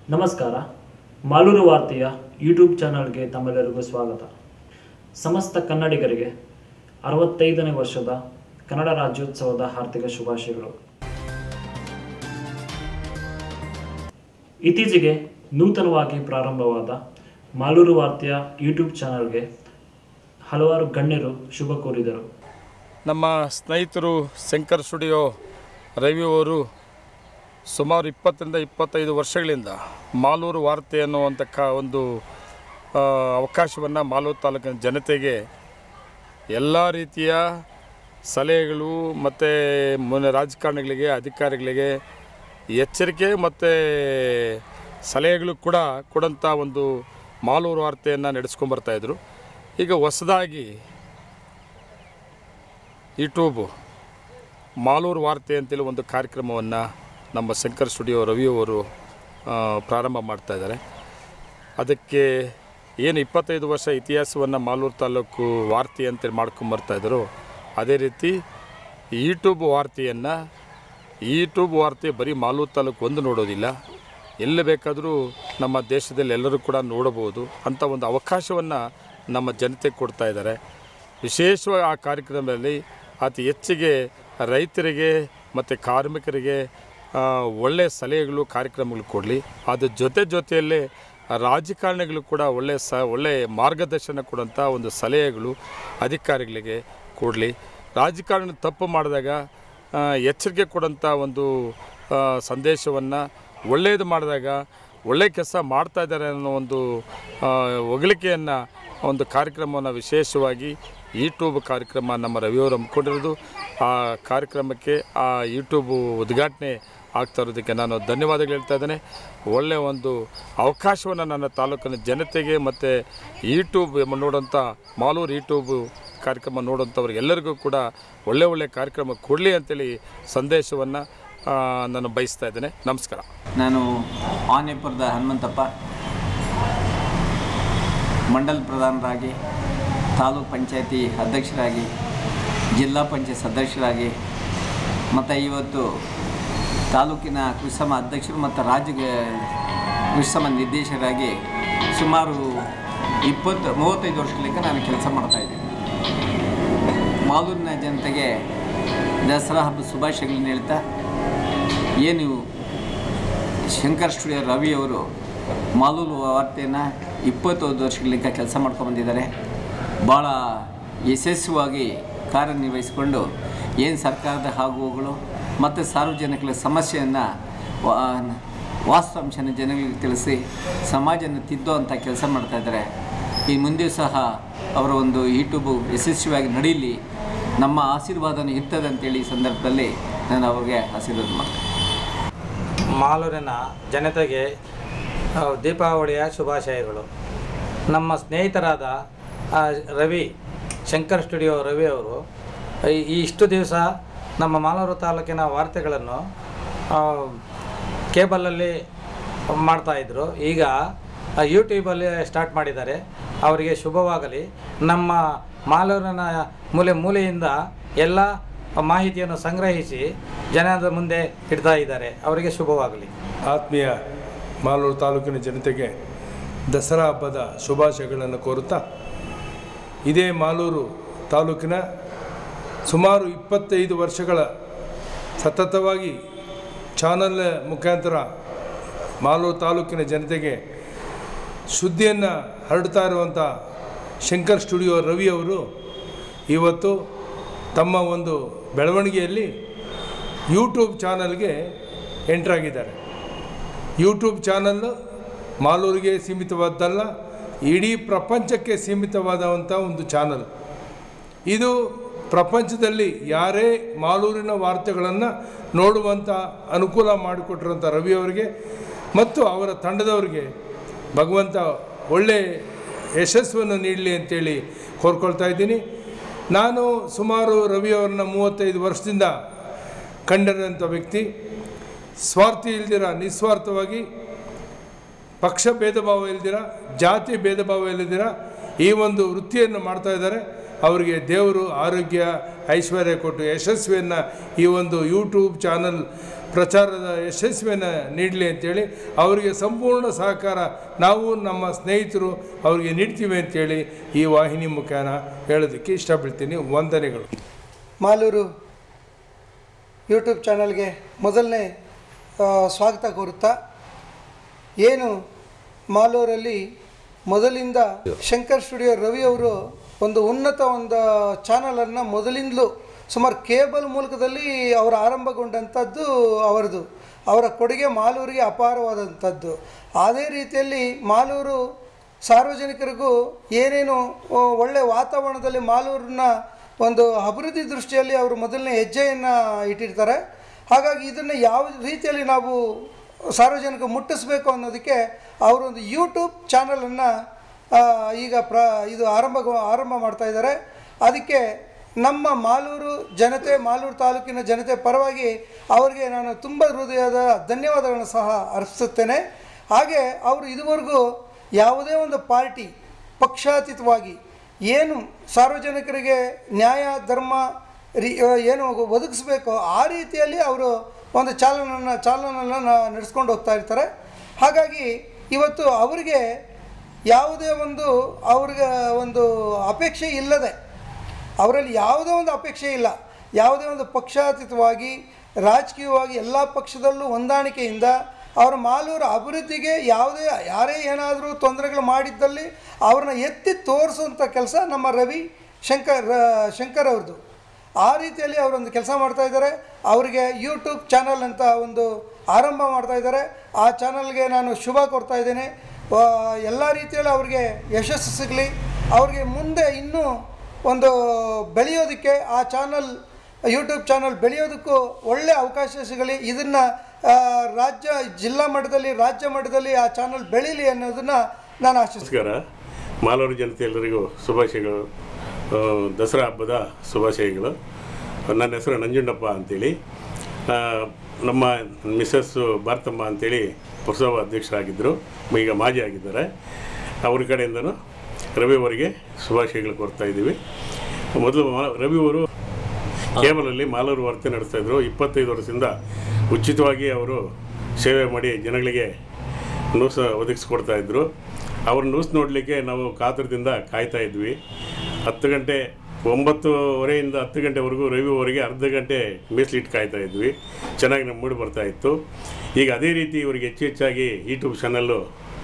ನಮಸ್ಕಾರ ಮಾಲೂರು ವಾರ್ತೆಯ ಯೂಟ್ಯೂಬ್ ಚಾನಲ್ಗೆ ತಮ್ಮೆಲ್ಲರಿಗೂ ಸ್ವಾಗತ ಸಮಸ್ತ ಕನ್ನಡಿಗರಿಗೆ ಅರವತ್ತೈದನೇ ವರ್ಷದ ಕನ್ನಡ ರಾಜ್ಯೋತ್ಸವದ ಹಾರ್ದಿಕ ಶುಭಾಶಯಗಳು ಇತ್ತೀಚೆಗೆ ನೂತನವಾಗಿ ಪ್ರಾರಂಭವಾದ ಮಾಲೂರು ವಾರ್ತೆಯ ಯೂಟ್ಯೂಬ್ ಚಾನಲ್ಗೆ ಹಲವಾರು ಗಣ್ಯರು ಶುಭ ಕೋರಿದರು ನಮ್ಮ ಸ್ನೇಹಿತರು ಶಂಕರ್ ಸ್ಟುಡಿಯೋ ರವಿ ಅವರು ಸುಮಾರು ಇಪ್ಪತ್ತರಿಂದ ಇಪ್ಪತ್ತೈದು ವರ್ಷಗಳಿಂದ ಮಾಲೂರು ವಾರ್ತೆ ಅನ್ನುವಂಥ ಕ ಒಂದು ಅವಕಾಶವನ್ನು ಮಾಲೂರು ತಾಲೂಕಿನ ಜನತೆಗೆ ಎಲ್ಲ ರೀತಿಯ ಸಲಹೆಗಳು ಮತ್ತು ಮುನ್ನ ರಾಜಕಾರಣಿಗಳಿಗೆ ಅಧಿಕಾರಿಗಳಿಗೆ ಎಚ್ಚರಿಕೆ ಮತ್ತು ಸಲಹೆಗಳು ಕೂಡ ಕೊಡೋಂಥ ಒಂದು ಮಾಲೂರು ವಾರ್ತೆಯನ್ನು ನಡೆಸ್ಕೊಂಬರ್ತಾಯಿದ್ರು ಈಗ ಹೊಸದಾಗಿ ಯೂಟ್ಯೂಬು ಮಾಲೂರು ವಾರ್ತೆ ಅಂತೇಳಿ ಒಂದು ಕಾರ್ಯಕ್ರಮವನ್ನು ನಮ್ಮ ಶಂಕರ್ ಸ್ಟುಡಿಯೋ ರವಿಯವರು ಆ, ಪ್ರಾರಂಭ ಮಾಡ್ತಾ ಇದ್ದಾರೆ ಅದಕ್ಕೆ ಏನು ಇಪ್ಪತ್ತೈದು ವರ್ಷ ಇತಿಹಾಸವನ್ನು ಮಾಲೂರು ತಾಲೂಕು ವಾರ್ತೆ ಅಂತೇಳಿ ಮಾಡ್ಕೊಂಬರ್ತಾ ಇದ್ರು ಅದೇ ರೀತಿ ಯೂಟ್ಯೂಬ್ ವಾರ್ತೆಯನ್ನು ಯೂಟ್ಯೂಬ್ ವಾರ್ತೆ ಬರೀ ಮಾಲೂರು ತಾಲೂಕು ಒಂದು ನೋಡೋದಿಲ್ಲ ಎಲ್ಲಿ ಬೇಕಾದರೂ ನಮ್ಮ ದೇಶದಲ್ಲಿ ಎಲ್ಲರೂ ಕೂಡ ನೋಡಬಹುದು ಅಂಥ ಒಂದು ಅವಕಾಶವನ್ನು ನಮ್ಮ ಜನತೆ ಕೊಡ್ತಾ ಇದ್ದಾರೆ ವಿಶೇಷವಾಗಿ ಆ ಕಾರ್ಯಕ್ರಮದಲ್ಲಿ ಅತಿ ಹೆಚ್ಚಿಗೆ ರೈತರಿಗೆ ಮತ್ತು ಕಾರ್ಮಿಕರಿಗೆ ಆ, ಒಳ್ಳೆಯ ಸಲಹೆಗಳು ಕಾರ್ಯಕ್ರಮಗಳು ಕೊಡಲಿ ಅದ್ರ ಜೊತೆ ಜೊತೆಯಲ್ಲೇ ರಾಜಕಾರಣಿಗಳು ಕೂಡ ಒಳ್ಳೆಯ ಸ ಒಳ್ಳೆಯ ಮಾರ್ಗದರ್ಶನ ಕೊಡೋಂಥ ಒಂದು ಸಲಹೆಗಳು ಅಧಿಕಾರಿಗಳಿಗೆ ಕೊಡಲಿ ರಾಜಕಾರಣ ತಪ್ಪು ಮಾಡಿದಾಗ ಆ, ಎಚ್ಚರಿಕೆ ಕೊಡೋಂಥ ಒಂದು ಸಂದೇಶವನ್ನು ಒಳ್ಳೆಯದು ಮಾಡಿದಾಗ ಒಳ್ಳೆಯ ಕೆಲಸ ಮಾಡ್ತಾ ಇದ್ದಾರೆ ಅನ್ನೋ ಒಂದು ಆ, ಹೊಗಳಿಕೆಯನ್ನು ಒಂದು ಕಾರ್ಯಕ್ರಮವನ್ನು ವಿಶೇಷವಾಗಿ ಯೂಟ್ಯೂಬ್ ಕಾರ್ಯಕ್ರಮ ನಮ್ಮ ರವಿಯವರು ಹಮ್ಮಿಕೊಂಡಿರೋದು ಆ ಕಾರ್ಯಕ್ರಮಕ್ಕೆ ಆ ಯೂಟ್ಯೂಬು ಉದ್ಘಾಟನೆ ಆಗ್ತಾ ಇರೋದಕ್ಕೆ ನಾನು ಧನ್ಯವಾದಗಳು ಹೇಳ್ತಾ ಇದ್ದೇನೆ ಒಳ್ಳೆಯ ಒಂದು ಅವಕಾಶವನ್ನು ನನ್ನ ತಾಲೂಕಿನ ಜನತೆಗೆ ಮತ್ತು ಯೂಟ್ಯೂಬ್ ಎಂಬ ನೋಡೋಂಥ ಮಾಲೂರು ಯೂಟ್ಯೂಬು ಕಾರ್ಯಕ್ರಮ ನೋಡೋಂಥವ್ರಿಗೆ ಎಲ್ಲರಿಗೂ ಕೂಡ ಒಳ್ಳೆ ಒಳ್ಳೆಯ ಕಾರ್ಯಕ್ರಮ ಕೊಡಲಿ ಅಂತೇಳಿ ಸಂದೇಶವನ್ನು ನಾನು ಬಯಸ್ತಾ ಇದ್ದೇನೆ ನಮಸ್ಕಾರ ನಾನು ಆನೆಪುರದ ಹನುಮಂತಪ್ಪ ಮಂಡಲ್ ಪ್ರಧಾನರಾಗಿ ತಾಲೂಕ್ ಪಂಚಾಯತಿ ಅಧ್ಯಕ್ಷರಾಗಿ ಜಿಲ್ಲಾ ಪಂಚಾಯತ್ ಸದಸ್ಯರಾಗಿ ಮತ್ತು ಇವತ್ತು ತಾಲೂಕಿನ ಕೃಷಿಸಮ ಅಧ್ಯಕ್ಷರು ಮತ್ತು ರಾಜ್ಯ ಕೃಷಿಸಮ ನಿರ್ದೇಶಕರಾಗಿ ಸುಮಾರು ಇಪ್ಪತ್ತು ಮೂವತ್ತೈದು ವರ್ಷಗಳಿಂದ ನಾನು ಕೆಲಸ ಮಾಡ್ತಾಯಿದ್ದೀನಿ ಮಾಲೂರಿನ ಜನತೆಗೆ ದಸರಾ ಹಬ್ಬದ ಶುಭಾಶಯಗಳನ್ನ ಹೇಳ್ತಾ ಏನು ಶಂಕರ್ ಸ್ಟುಡಿಯೋ ರವಿಯವರು ಮಾಲೂರು ವಾರ್ತೆಯನ್ನು ಇಪ್ಪತ್ತೊಂದು ವರ್ಷಗಳಿಂದ ಕೆಲಸ ಮಾಡ್ಕೊಂಡು ಬಂದಿದ್ದಾರೆ ಭಾಳ ಯಶಸ್ವಿಯಾಗಿ ಕಾರ್ಯನಿರ್ವಹಿಸಿಕೊಂಡು ಏನು ಸರ್ಕಾರದ ಆಗುವಗಳು ಮತ್ತು ಸಾರ್ವಜನಿಕರ ಸಮಸ್ಯೆಯನ್ನು ವಾಸ್ತವಾಂಶನ ಜನಗಳಿಗೆ ತಿಳಿಸಿ ಸಮಾಜನ ತಿದ್ದುವಂಥ ಕೆಲಸ ಮಾಡ್ತಾಯಿದ್ದಾರೆ ಈ ಮುಂದೆ ಸಹ ಅವರ ಒಂದು ಯೂಟ್ಯೂಬು ಯಶಸ್ವಿಯಾಗಿ ನಡೀಲಿ ನಮ್ಮ ಆಶೀರ್ವಾದನೂ ಇರ್ತದೆ ಅಂತೇಳಿ ಈ ಸಂದರ್ಭದಲ್ಲಿ ನಾನು ಅವ್ರಿಗೆ ಆಶೀರ್ವಾದ ಮಾಡ್ತೇನೆ ಮಾಲೂರಿನ ಜನತೆಗೆ ಆ, ದೀಪಾವಳಿಯ ಶುಭಾಶಯಗಳು ನಮ್ಮ ಸ್ನೇಹಿತರಾದ ಆ, ರವಿ ಶಂಕರ್ ಸ್ಟುಡಿಯೋ ರವಿ ಅವರು ಈ- ಈ ಇಷ್ಟು ದಿವಸ ನಮ್ಮ ಮಾಲೂರು ತಾಲೂಕಿನ ವಾರ್ತೆಗಳನ್ನು ಆ, ಕೇಬಲಲ್ಲಿ ಮಾಡ್ತಾಯಿದ್ರು ಈಗ ಆ, ಯೂಟ್ಯೂಬಲ್ಲಿ ಸ್ಟಾರ್ಟ್ ಮಾಡಿದ್ದಾರೆ ಅವರಿಗೆ ಶುಭವಾಗಲಿ ನಮ್ಮ ಮಾಲೂರಿನ ಮೂಲೆ ಮೂಲೆಯಿಂದ ಎಲ್ಲ ಮಾಹಿತಿಯನ್ನು ಸಂಗ್ರಹಿಸಿ ಜನದ ಮುಂದೆ ಇಡ್ತಾ ಇದ್ದಾರೆ ಅವರಿಗೆ ಶುಭವಾಗಲಿ ಆತ್ಮೀಯ ಮಾಲೂರು ತಾಲೂಕಿನ ಜನತೆಗೆ ದಸರಾ ಹಬ್ಬದ ಶುಭಾಶಯಗಳನ್ನು ಕೋರುತ್ತಾ ಇದೇ ಮಾಲೂರು ತಾಲೂಕಿನ ಸುಮಾರು ಇಪ್ಪತ್ತೈದು ವರ್ಷಗಳ ಸತತವಾಗಿ ಚಾನಲ್ ಮುಖಾಂತರ ಮಾಲೂರು ತಾಲೂಕಿನ ಜನತೆಗೆ ಸುದ್ದಿಯನ್ನು ಹರಡ್ತಾ ಇರುವಂಥ ಶಂಕರ್ ಸ್ಟುಡಿಯೋ ರವಿ ಅವರು ಇವತ್ತು ತಮ್ಮ ಒಂದು ಬೆಳವಣಿಗೆಯಲ್ಲಿ ಯೂಟ್ಯೂಬ್ ಚಾನಲ್ಗೆ ಎಂಟ್ರಾಗಿದ್ದಾರೆ ಯೂಟ್ಯೂಬ್ ಚಾನಲ್ಲು ಮಾಲೂರಿಗೆ ಸೀಮಿತವಾದ್ದಲ್ಲ ಇಡೀ ಪ್ರಪಂಚಕ್ಕೆ ಸೀಮಿತವಾದಂಥ ಒಂದು ಚಾನಲ್ ಇದು ಪ್ರಪಂಚದಲ್ಲಿ ಯಾರೇ ಮಾಲೂರಿನ ವಾರ್ತೆಗಳನ್ನು ನೋಡುವಂಥ ಅನುಕೂಲ ಮಾಡಿಕೊಟ್ಟಿರೋಂಥ ರವಿಯವರಿಗೆ ಮತ್ತು ಅವರ ತಂಡದವರಿಗೆ ಭಗವಂತ ಒಳ್ಳೆ ಯಶಸ್ಸನ್ನು ನೀಡಲಿ ಅಂತೇಳಿ ಕೋರ್ಕೊಳ್ತಾ ಇದ್ದೀನಿ ನಾನು ಸುಮಾರು ರವಿಯವರನ್ನ ಮೂವತ್ತೈದು ವರ್ಷದಿಂದ ಕಂಡಿರೋಂಥ ವ್ಯಕ್ತಿ ಸ್ವಾರ್ಥಿ ಇಲ್ದಿರ ನಿಸ್ವಾರ್ಥವಾಗಿ ಪಕ್ಷ ಭೇದ ಭಾವ ಇಲ್ದಿರ ಜಾತಿ ಭೇದ ಭಾವ ಇಲ್ಲದಿರ ಈ ಒಂದು ವೃತ್ತಿಯನ್ನು ಮಾಡ್ತಾ ಇದ್ದಾರೆ ಅವರಿಗೆ ದೇವರು ಆರೋಗ್ಯ ಐಶ್ವರ್ಯ ಕೊಟ್ಟು ಯಶಸ್ವಿಯನ್ನು ಈ ಒಂದು ಯೂಟ್ಯೂಬ್ ಚಾನಲ್ ಪ್ರಚಾರದ ಯಶಸ್ವಿಯನ್ನು ನೀಡಲಿ ಅಂತೇಳಿ ಅವರಿಗೆ ಸಂಪೂರ್ಣ ಸಹಕಾರ ನಾವು ನಮ್ಮ ಸ್ನೇಹಿತರು ಅವರಿಗೆ ನೀಡ್ತೀವಿ ಅಂತೇಳಿ ಈ ವಾಹಿನಿ ಮುಖಾನ ಹೇಳೋದಕ್ಕೆ ಇಷ್ಟಪಡ್ತೀನಿ ವಂದನೆಗಳು ಮಾಲೂರು ಯೂಟ್ಯೂಬ್ ಚಾನಲ್ಗೆ ಮೊದಲನೇ ಆ, ಸ್ವಾಗತ ಕೋರುತ್ತಾ ಏನು ಮಾಲೂರಲ್ಲಿ ಮೊದಲಿಂದ ಶಂಕರ್ ಸ್ಟುಡಿಯೋ ರವಿ ಅವರು ಒಂದು ಉನ್ನತ ಒಂದು ಚಾನಲನ್ನು ಮೊದಲಿಂದಲೂ ಸುಮಾರು ಕೇಬಲ್ ಮೂಲಕದಲ್ಲಿ ಅವರು ಆರಂಭಗೊಂಡಂಥದ್ದು ಅವರದು ಅವರ ಕೊಡುಗೆ ಮಾಲೂರಿಗೆ ಅಪಾರವಾದಂಥದ್ದು ಅದೇ ರೀತಿಯಲ್ಲಿ ಮಾಲೂರು ಸಾರ್ವಜನಿಕರಿಗೂ ಏನೇನು ಆ, ಒಳ್ಳೆ ವಾತಾವರಣದಲ್ಲಿ ಮಾಲೂರನ್ನ ಒಂದು ಅಭಿವೃದ್ಧಿ ದೃಷ್ಟಿಯಲ್ಲಿ ಅವರು ಮೊದಲನೇ ಹೆಜ್ಜೆಯನ್ನು ಇಟ್ಟಿರ್ತಾರೆ ಹಾಗಾಗಿ ಇದನ್ನು ಯಾವ ರೀತಿಯಲ್ಲಿ ನಾವು ಸಾರ್ವಜನಿಕ ಮುಟ್ಟಿಸ್ಬೇಕು ಅನ್ನೋದಕ್ಕೆ ಅವರೊಂದು ಯೂಟ್ಯೂಬ್ ಚಾನಲನ್ನು ಈಗ ಪ್ರ ಇದು ಆರಂಭ ಆರಂಭ ಮಾಡ್ತಾ ಇದ್ದಾರೆ ಅದಕ್ಕೆ ನಮ್ಮ ಮಾಲೂರು ಜನತೆ ಮಾಲೂರು ತಾಲೂಕಿನ ಜನತೆ ಪರವಾಗಿ ಅವರಿಗೆ ನಾನು ತುಂಬ ಹೃದಯದ ಧನ್ಯವಾದಗಳನ್ನು ಸಹ ಅರ್ಪಿಸುತ್ತೇನೆ ಹಾಗೆ ಅವರು ಇದುವರೆಗೂ ಯಾವುದೇ ಒಂದು ಪಾರ್ಟಿ ಪಕ್ಷಾತೀತವಾಗಿ ಏನು ಸಾರ್ವಜನಿಕರಿಗೆ ನ್ಯಾಯ ಧರ್ಮ ರೀ ಏನು ಒದಗಿಸ್ಬೇಕೋ ಆ ರೀತಿಯಲ್ಲಿ ಅವರು ಒಂದು ಚಾಲನನ್ನು ಚಾಲನನ್ನು ನಡೆಸ್ಕೊಂಡು ಹೋಗ್ತಾ ಇರ್ತಾರೆ ಹಾಗಾಗಿ ಇವತ್ತು ಅವರಿಗೆ ಯಾವುದೇ ಒಂದು ಅವ್ರಿಗೆ ಒಂದು ಅಪೇಕ್ಷೆ ಇಲ್ಲದೆ ಅವರಲ್ಲಿ ಯಾವುದೇ ಒಂದು ಅಪೇಕ್ಷೆ ಇಲ್ಲ ಯಾವುದೇ ಒಂದು ಪಕ್ಷಾತೀತವಾಗಿ ರಾಜಕೀಯವಾಗಿ ಎಲ್ಲ ಪಕ್ಷದಲ್ಲೂ ಹೊಂದಾಣಿಕೆಯಿಂದ ಅವರ ಮಾಲೂರು ಅಭಿವೃದ್ಧಿಗೆ ಯಾವುದೇ ಯಾರೇ ಏನಾದರೂ ತೊಂದರೆಗಳು ಮಾಡಿದ್ದಲ್ಲಿ ಅವ್ರನ್ನ ಎತ್ತಿ ತೋರಿಸುವಂಥ ಕೆಲಸ ನಮ್ಮ ರವಿ ಶಂಕರ್ ರ- ಶಂಕರ್ ಅವ್ರದ್ದು ಆ ರೀತಿಯಲ್ಲಿ ಅವರೊಂದು ಕೆಲಸ ಮಾಡ್ತಾ ಇದ್ದಾರೆ ಅವರಿಗೆ ಯೂಟ್ಯೂಬ್ ಚಾನಲ್ ಅಂತ ಒಂದು ಆರಂಭ ಮಾಡ್ತಾ ಇದ್ದಾರೆ ಆ ಚಾನಲ್ಗೆ ನಾನು ಶುಭ ಕೊಡ್ತಾ ಇದ್ದೇನೆ ಎಲ್ಲ ರೀತಿಯಲ್ಲಿ ಅವ್ರಿಗೆ ಯಶಸ್ಸು ಸಿಗಲಿ ಅವ್ರಿಗೆ ಮುಂದೆ ಇನ್ನೂ ಒಂದು ಬೆಳೆಯೋದಕ್ಕೆ ಆ ಚಾನಲ್ ಯೂಟ್ಯೂಬ್ ಚಾನಲ್ ಬೆಳೆಯೋದಕ್ಕೂ ಒಳ್ಳೆ ಅವಕಾಶ ಸಿಗಲಿ ಇದನ್ನು ರಾಜ್ಯ ಜಿಲ್ಲಾ ಮಟ್ಟದಲ್ಲಿ ರಾಜ್ಯ ಮಟ್ಟದಲ್ಲಿ ಆ ಚಾನಲ್ ಬೆಳೀಲಿ ಅನ್ನೋದನ್ನು ನಾನು ಆಶಿಸ್ತೀನಿ ನಮಸ್ಕಾರ ಮಾಲೂರು ಜನತೆ ಎಲ್ಲರಿಗೂ ಶುಭಾಶಯಗಳು ಆ, ದಸರಾ ಹಬ್ಬದ ಶುಭಾಶಯಗಳು ನನ್ನ ಹೆಸರು ನಂಜುಂಡಪ್ಪ ಅಂತೇಳಿ ಆ, ನಮ್ಮ ಮಿಸ್ಸಸ್ಸು ಭಾರತಮ್ಮ ಅಂತೇಳಿ ಪುರಸಭಾ ಅಧ್ಯಕ್ಷರಾಗಿದ್ದರು ಈಗ ಮಾಜಿ ಆಗಿದ್ದಾರೆ ಅವ್ರ ಕಡೆಯಿಂದನೂ ರವಿ ಅವರಿಗೆ ಶುಭಾಶಯಗಳು ಕೊಡ್ತಾ ಇದ್ದೀವಿ ಮೊದಲು ಮಾ- ರವಿ ಅವರು ಕೇಬಲಲ್ಲಿ ಮಾಲೂರು ವಾರ್ತೆ ನಡೆಸ್ತಾಯಿದ್ರು ಇಪ್ಪತ್ತೈದು ವರ್ಷದಿಂದ ಉಚಿತವಾಗಿ ಅವರು ಸೇವೆ ಮಾಡಿ ಜನಗಳಿಗೆ ನ್ಯೂಸ್ ಒದಗಿಸ್ಕೊಡ್ತಾ ಇದ್ದರು ಅವ್ರ ನ್ಯೂಸ್ ನೋಡಲಿಕ್ಕೆ ನಾವು ಕಾತರದಿಂದ ಕಾಯ್ತಾ ಇದ್ವಿ ಹತ್ತು ಗಂಟೆ ಒಂಬತ್ತುವರೆಯಿಂದ ಹತ್ತು ಗಂಟೆವರೆಗೂ ರವಿವರೆಗೆ ಅರ್ಧ ಗಂಟೆ ಮೀಸಲಿಟ್ಟು ಕಾಯ್ತಾ ಇದ್ವಿ ಚೆನ್ನಾಗಿ ನಮ್ಮ ಮೂಡಿ ಬರ್ತಾ ಇತ್ತು ಈಗ ಅದೇ ರೀತಿ ಇವರಿಗೆ ಹೆಚ್ಚು ಹೆಚ್ಚಾಗಿ ಯೂಟ್ಯೂಬ್ ಚಾನಲ್ಲು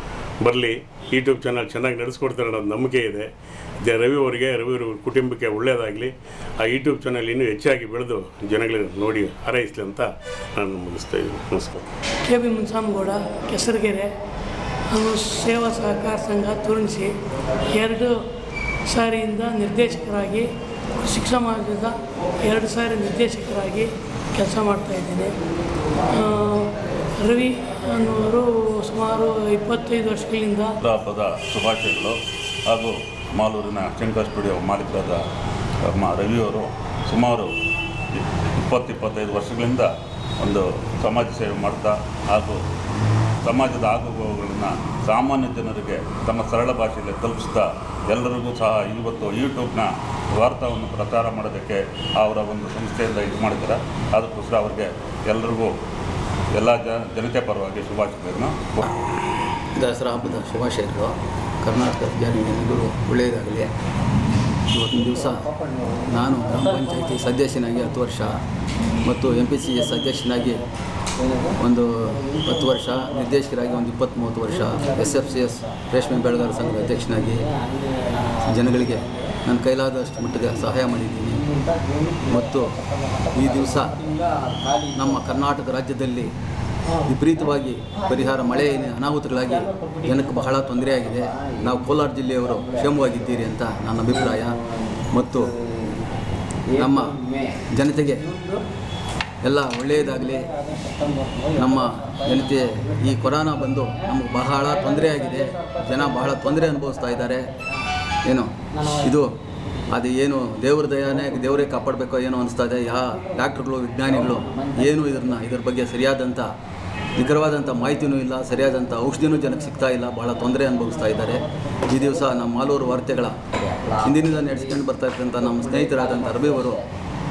ಬರಲಿ ಯೂಟ್ಯೂಬ್ ಚಾನಲ್ ಚೆನ್ನಾಗಿ ನಡೆಸ್ಕೊಡ್ತಾರೆ ಅನ್ನೋದು ನಂಬಿಕೆ ಇದೆ ದ- ರವಿ ಅವರಿಗೆ ರವಿ ಅವ್ರ ಕುಟುಂಬಕ್ಕೆ ಒಳ್ಳೆಯದಾಗಲಿ ಆ ಯೂಟ್ಯೂಬ್ ಚಾನಲ್ ಇನ್ನೂ ಹೆಚ್ಚಾಗಿ ಬೆಳೆದು ಜನಗಳಿಗೆ ನೋಡಿ ಹಾರೈಸಲಿ ಅಂತ ನಾನು ಮುಗಿಸ್ತಾ ಇದ್ದೀನಿ ನಮಸ್ಕಾರ ಕೆ ಬಿ ಮುನ್ಸಾಮಗೌಡ ಕೆಸರಗೆರೆ ನಾನು ಸೇವಾ ಸಹಕಾರ ಸಂಘ ತುರುಣಿಸಿ ಎರಡು ಸಾರಿಯಿಂದ ನಿರ್ದೇಶಕರಾಗಿ ಕೃಷಿ ಸಮಾಜದ ಎರಡು ಸಾರಿ ನಿರ್ದೇಶಕರಾಗಿ ಕೆಲಸ ಮಾಡ್ತಾಯಿದ್ದೇನೆ ರವಿ ಅನ್ನುವರು ಸುಮಾರು ಇಪ್ಪತ್ತೈದು ವರ್ಷಗಳಿಂದ ದಸರಾ ಹಬ್ಬದ ಶುಭಾಶಯಗಳು ಹಾಗೂ ಮಾಲೂರಿನ ಶಂಕರ್ ಸ್ಟುಡಿಯೋ ಮಾಲೀಕರಾದ ನಮ್ಮ ರವಿಯವರು ಸುಮಾರು ಇಪ್ಪತ್ತು ಇಪ್ಪತ್ತೈದು ವರ್ಷಗಳಿಂದ ಒಂದು ಸಮಾಜ ಸೇವೆ ಮಾಡ್ತಾ ಹಾಗೂ ಸಮಾಜದ ಆಗುಹೋಗುಗಳನ್ನು ಸಾಮಾನ್ಯ ಜನರಿಗೆ ತಮ್ಮ ಸರಳ ಭಾಷೆಯಲ್ಲಿ ತಲುಪಿಸ್ತಾ ಎಲ್ಲರಿಗೂ ಸಹ ಇವತ್ತು ಯೂಟ್ಯೂಬ್ನ ವಾರ್ತಾವನ್ನು ಪ್ರಚಾರ ಮಾಡೋದಕ್ಕೆ ಅವರ ಒಂದು ಸಂಸ್ಥೆಯಿಂದ ಇದು ಮಾಡಿದ್ದಾರೆ ಅದಕ್ಕೋಸ್ಕರ ಅವರಿಗೆ ಎಲ್ಲರಿಗೂ ಎಲ್ಲ ಜ ಜನತೆ ಪರವಾಗಿ ಶುಭಾಶಯಗಳನ್ನು ಕೋರ್ತೀನಿ. ದಸರಾ ಹಬ್ಬದ ಶುಭಾಶಯಗಳು ಕರ್ನಾಟಕ ಜನರಿಗೂ ಒಳ್ಳೆಯದಾಗಲಿ ಇವತ್ತಿನ ದಿವಸ ನಾನು ಗ್ರಾಮ ಪಂಚಾಯತಿ ಸದಸ್ಯನಾಗಿ ಹತ್ತು ವರ್ಷ ಮತ್ತು ಎಂ ಪಿ ಸಿ ಎಸ್ ಅಧ್ಯಕ್ಷನಾಗಿ ಒಂದು ಹತ್ತು ವರ್ಷ ನಿರ್ದೇಶಕರಾಗಿ ಒಂದು ಇಪ್ಪತ್ತ್ ಮೂವತ್ತು ವರ್ಷ ಎಸ್ ಎಫ್ ಸಿ ಎಸ್ ರೇಷ್ಮೆ ಬೆಳೆಗಾರ ಸಂಘದ ಅಧ್ಯಕ್ಷನಾಗಿ ಜನಗಳಿಗೆ ನನ್ನ ಕೈಲಾದಷ್ಟು ಮಟ್ಟಿಗೆ ಸಹಾಯ ಮಾಡಿದ್ದೀನಿ ಮತ್ತು ಈ ದಿವಸ ನಮ್ಮ ಕರ್ನಾಟಕ ರಾಜ್ಯದಲ್ಲಿ ವಿಪರೀತವಾಗಿ ಪರಿಹಾರ ಮಳೆ ಅನಾಹುತಗಳಾಗಿ ಜನಕ್ಕೆ ಬಹಳ ತೊಂದರೆಯಾಗಿದೆ ನಾವು ಕೋಲಾರ ಜಿಲ್ಲೆಯವರು ಕ್ಷೇಮವಾಗಿದ್ದೀರಿ ಅಂತ ನನ್ನ ಅಭಿಪ್ರಾಯ ಮತ್ತು ನಮ್ಮ ಜನತೆಗೆ ಎಲ್ಲ ಒಳ್ಳೆಯದಾಗಲಿ ನಮ್ಮ ಜನತೆ ಈ ಕೊರೋನಾ ಬಂದು ನಮಗೆ ಬಹಳ ತೊಂದರೆಯಾಗಿದೆ ಜನ ಬಹಳ ತೊಂದರೆ ಅನುಭವಿಸ್ತಾ ಇದ್ದಾರೆ ಏನು ಇದು ಅದು ಏನು ದೇವ್ರ ದಯಾನೇ ದೇವರೇ ಕಾಪಾಡಬೇಕೋ ಏನೋ ಅನಿಸ್ತಾ ಇದೆ ಯಾ ಡಾಕ್ಟ್ರುಗಳು ವಿಜ್ಞಾನಿಗಳು ಏನು ಇದನ್ನ ಇದ್ರ ಬಗ್ಗೆ ಸರಿಯಾದಂಥ ನಿಖರವಾದಂಥ ಮಾಹಿತಿನೂ ಇಲ್ಲ ಸರಿಯಾದಂಥ ಔಷಧಿನೂ ಜನಕ್ಕೆ ಸಿಗ್ತಾ ಇಲ್ಲ ಬಹಳ ತೊಂದರೆ ಅನುಭವಿಸ್ತಾ ಇದ್ದಾರೆ ಈ ದಿವಸ ನಮ್ಮ ಮಾಲೂರು ವಾರ್ತೆಗಳ ಹಿಂದಿನಿಂದ ನಡೆಸ್ಕೊಂಡು ಬರ್ತಾ ಇರ್ತಕ್ಕಂಥ ನಮ್ಮ ಸ್ನೇಹಿತರಾದಂಥ ರವಿಯವರು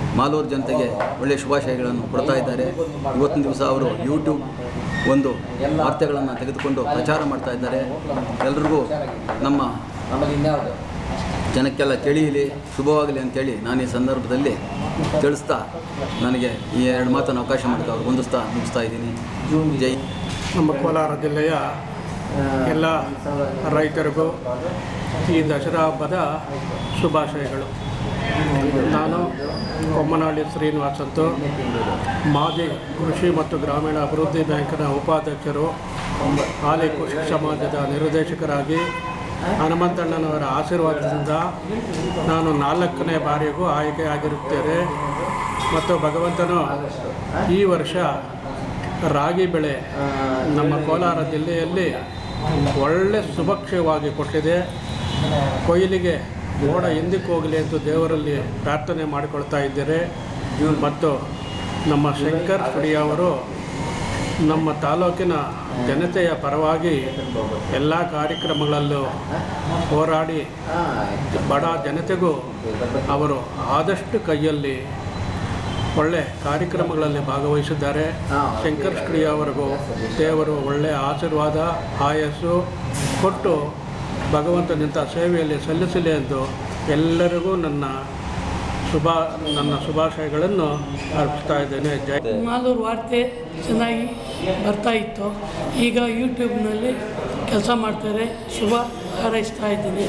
ಮಾಲೂರು ಜನತೆಗೆ ಒಳ್ಳೆಯ ಶುಭಾಶಯಗಳನ್ನು ಕೊಡ್ತಾ ಇದ್ದಾರೆ ಇವತ್ತಿನ ದಿವಸ ಅವರು ಯೂಟ್ಯೂಬ್ ಒಂದು ವಾರ್ತೆಗಳನ್ನು ತೆಗೆದುಕೊಂಡು ಪ್ರಚಾರ ಮಾಡ್ತಾ ಇದ್ದಾರೆ ಎಲ್ರಿಗೂ ನಮ್ಮ ಜನಕ್ಕೆಲ್ಲ ತಿಳಿಯಲಿ ಶುಭವಾಗಲಿ ಅಂತೇಳಿ ನಾನು ಈ ಸಂದರ್ಭದಲ್ಲಿ ತಿಳಿಸ್ತಾ ನನಗೆ ಈ ಎರಡು ಮಾತನ್ನು ಅವಕಾಶ ಮಾಡಿದ ಅವ್ರು ಹೊಂದಿಸ್ತಾ ಮುಗಿಸ್ತಾ ಇದ್ದೀನಿ ಜೈ ನಮ್ಮ ಕೋಲಾರ ಜಿಲ್ಲೆಯ ಎಲ್ಲ ರೈತರಿಗೂ ಈ ದಸರಾ ಹಬ್ಬದ ಶುಭಾಶಯಗಳು ನಾನು ಕೊಮ್ಮನಹಳ್ಳಿ ಶ್ರೀನಿವಾಸ್ ಅಂತು ಮಾಜಿ ಕೃಷಿ ಮತ್ತು ಗ್ರಾಮೀಣ ಅಭಿವೃದ್ಧಿ ಬ್ಯಾಂಕಿನ ಉಪಾಧ್ಯಕ್ಷರು ಹಾಲಿ ಕೃಷಿ ಸಮಾಜದ ನಿರ್ದೇಶಕರಾಗಿ ಹನುಮಂತಣ್ಣನವರ ಆಶೀರ್ವಾದದಿಂದ ನಾನು ನಾಲ್ಕನೇ ಬಾರಿಗೂ ಆಯ್ಕೆಯಾಗಿರುತ್ತೇನೆ ಮತ್ತು ಭಗವಂತನು ಈ ವರ್ಷ ರಾಗಿ ಬೆಳೆ ನಮ್ಮ ಕೋಲಾರ ಜಿಲ್ಲೆಯಲ್ಲಿ ಒಳ್ಳೆ ಸುಭಕ್ಷವಾಗಿ ಕೊಟ್ಟಿದೆ ಕೊಯ್ಲಿಗೆ ಮೋಡ ಹಿಂದಕ್ಕೆ ಹೋಗಲಿ ಅಂತ ದೇವರಲ್ಲಿ ಪ್ರಾರ್ಥನೆ ಮಾಡಿಕೊಳ್ತಾ ಇದ್ದಾರೆ ಮತ್ತು ನಮ್ಮ ಶಂಕರ್ ಸುಡಿ ಅವರು ನಮ್ಮ ತಾಲೂಕಿನ ಜನತೆಯ ಪರವಾಗಿ ಎಲ್ಲ ಕಾರ್ಯಕ್ರಮಗಳಲ್ಲೂ ಹೋರಾಡಿ ಬಡ ಜನತೆಗೂ ಅವರು ಆದಷ್ಟು ಕೈಯಲ್ಲಿ ಒಳ್ಳೆ ಕಾರ್ಯಕ್ರಮಗಳಲ್ಲಿ ಭಾಗವಹಿಸಿದ್ದಾರೆ ಶಂಕರ್ ಸ್ಟುಡಿಯೋ ಅವರಿಗೂ ದೇವರು ಒಳ್ಳೆಯ ಆಶೀರ್ವಾದ ಆಯಸ್ಸು ಕೊಟ್ಟು ಭಗವಂತನಿಂಥ ಸೇವೆಯಲ್ಲಿ ಸಲ್ಲಿಸಲಿ ಎಂದು ಎಲ್ಲರಿಗೂ ನನ್ನ ಶುಭ ನನ್ನ ಶುಭಾಶಯಗಳನ್ನು ಅರ್ಪಿಸ್ತಾ ಇದ್ದೇನೆ ಜೈ ಮಾಲೂರು ವಾರ್ತೆ ಚೆನ್ನಾಗಿ ಬರ್ತಾ ಇತ್ತು ಈಗ ಯೂಟ್ಯೂಬ್ನಲ್ಲಿ ಕೆಲಸ ಮಾಡ್ತಾರೆ ಶುಭ ಹಾರೈಸ್ತಾ ಇದ್ದೀನಿ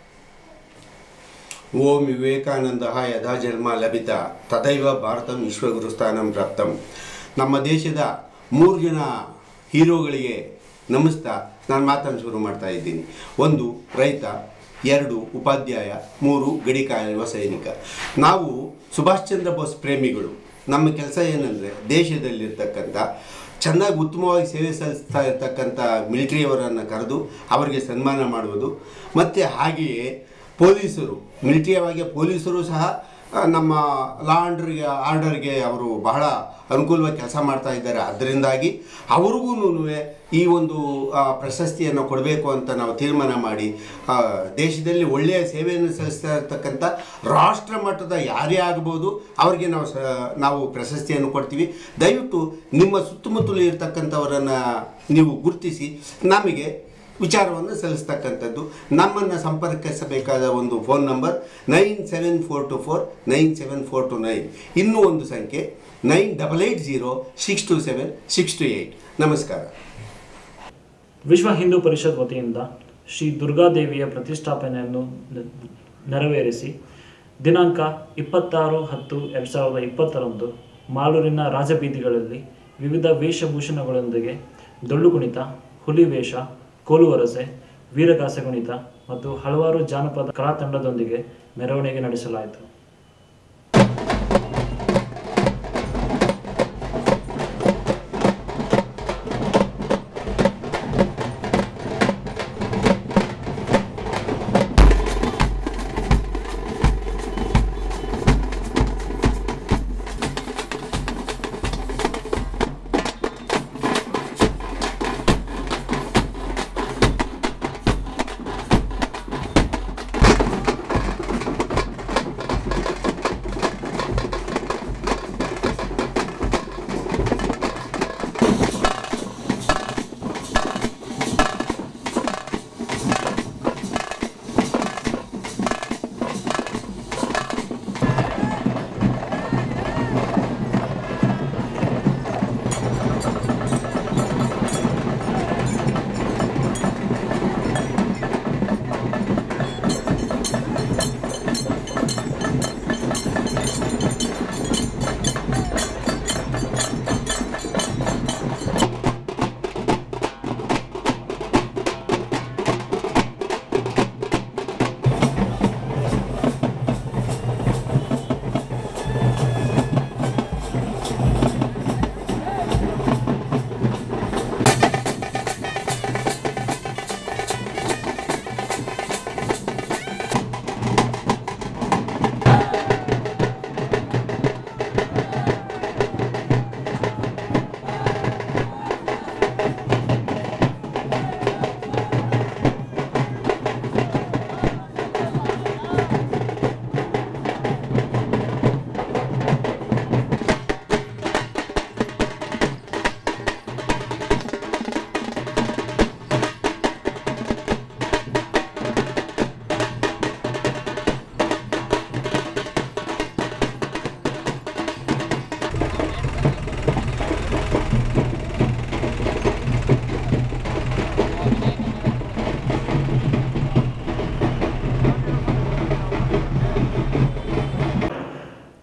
ಓಂ ವಿವೇಕಾನಂದ ಯಥಾ ಜನ್ಮ ಲಭಿತ ತದೈವ ಭಾರತಂ ವಿಶ್ವಗುರುಸ್ಥಾನಂ ಪ್ರಾಪ್ತಂ ನಮ್ಮ ದೇಶದ ಮೂರು ಜನ ಹೀರೋಗಳಿಗೆ ನಮಿಸ್ತಾ ನಾನು ಮಾತನ್ನು ಶುರು ಮಾಡ್ತಾ ಇದ್ದೀನಿ ಒಂದು ರೈತ ಎರಡು ಉಪಾಧ್ಯಾಯ ಮೂರು ಗಡಿ ಕಾಯುವ ಸೈನಿಕ ನಾವು ಸುಭಾಷ್ ಚಂದ್ರ ಬೋಸ್ ಪ್ರೇಮಿಗಳು ನಮ್ಮ ಕೆಲಸ ಏನಂದರೆ ದೇಶದಲ್ಲಿರ್ತಕ್ಕಂಥ ಚೆನ್ನಾಗಿ ಉತ್ತಮವಾಗಿ ಸೇವೆ ಸಲ್ಲಿಸ್ತಾ ಇರ್ತಕ್ಕಂಥ ಮಿಲಿಟರಿಯವರನ್ನು ಕರೆದು ಅವರಿಗೆ ಸನ್ಮಾನ ಮಾಡುವುದು ಮತ್ತು ಹಾಗೆಯೇ ಪೊಲೀಸರು ಮಿಲಿಟರಿಯವಾಗಿ ಪೊಲೀಸರು ಸಹ ಆ, ನಮ್ಮ ಲಾ ಆರ್ಡರ್ಗೆ ಆರ್ಡರ್ಗೆ ಅವರು ಬಹಳ ಅನುಕೂಲವಾಗಿ ಕೆಲಸ ಮಾಡ್ತಾ ಇದ್ದಾರೆ ಅದರಿಂದಾಗಿ ಅವ್ರಿಗೂ ಈ ಒಂದು ಆ, ಪ್ರಶಸ್ತಿಯನ್ನು ಕೊಡಬೇಕು ಅಂತ ನಾವು ತೀರ್ಮಾನ ಮಾಡಿ ಆ, ದೇಶದಲ್ಲಿ ಒಳ್ಳೆಯ ಸೇವೆಯನ್ನು ಸಲ್ಲಿಸ್ತಾ ಇರ್ತಕ್ಕಂಥ ರಾಷ್ಟ್ರ ಮಟ್ಟದ ಯಾರೇ ಆಗ್ಬೋದು ಅವರಿಗೆ ನಾವು ಸ ನಾವು ಪ್ರಶಸ್ತಿಯನ್ನು ಕೊಡ್ತೀವಿ ದಯವಿಟ್ಟು ನಿಮ್ಮ ಸುತ್ತಮುತ್ತಲು ಇರ್ತಕ್ಕಂಥವರನ್ನು ನೀವು ಗುರುತಿಸಿ ನಮಗೆ ವಿಚಾರವನ್ನು ಸಲ್ಲಿಸ್ತಕ್ಕಂಥದ್ದು ನಮ್ಮನ್ನು ಸಂಪರ್ಕಿಸಬೇಕಾದ ಒಂದು phone number nine seven four two four nine seven four two nine ಇನ್ನೂ ಒಂದು ಸಂಖ್ಯೆ nine double eight zero six two seven six two eight ನಮಸ್ಕಾರ ವಿಶ್ವ ಹಿಂದೂ ಪರಿಷತ್ ವತಿಯಿಂದ ಶ್ರೀ ದುರ್ಗಾದೇವಿಯ ಪ್ರತಿಷ್ಠಾಪನೆಯನ್ನು ನೆ- ನೆರವೇರಿಸಿ ದಿನಾಂಕ ಇಪ್ಪತ್ತಾರು ಹತ್ತು ಎರಡು ಸಾವಿರದ ಇಪ್ಪತ್ತರಂದು ಮಾಲೂರಿನ ರಾಜಬೀದಿಗಳಲ್ಲಿ ವಿವಿಧ ವೇಷಭೂಷಣಗಳೊಂದಿಗೆ ಡೊಳ್ಳು ಕುಣಿತ ಹುಲಿ ವೇಷ ಕೋಲು ವರಸೆ ವೀರಗಾಸೆ ಕುಣಿತ ಮತ್ತು ಹಲವಾರು ಜಾನಪದ ಕಲಾ ತಂಡದೊಂದಿಗೆ ಮೆರವಣಿಗೆ ನಡೆಸಲಾಯಿತು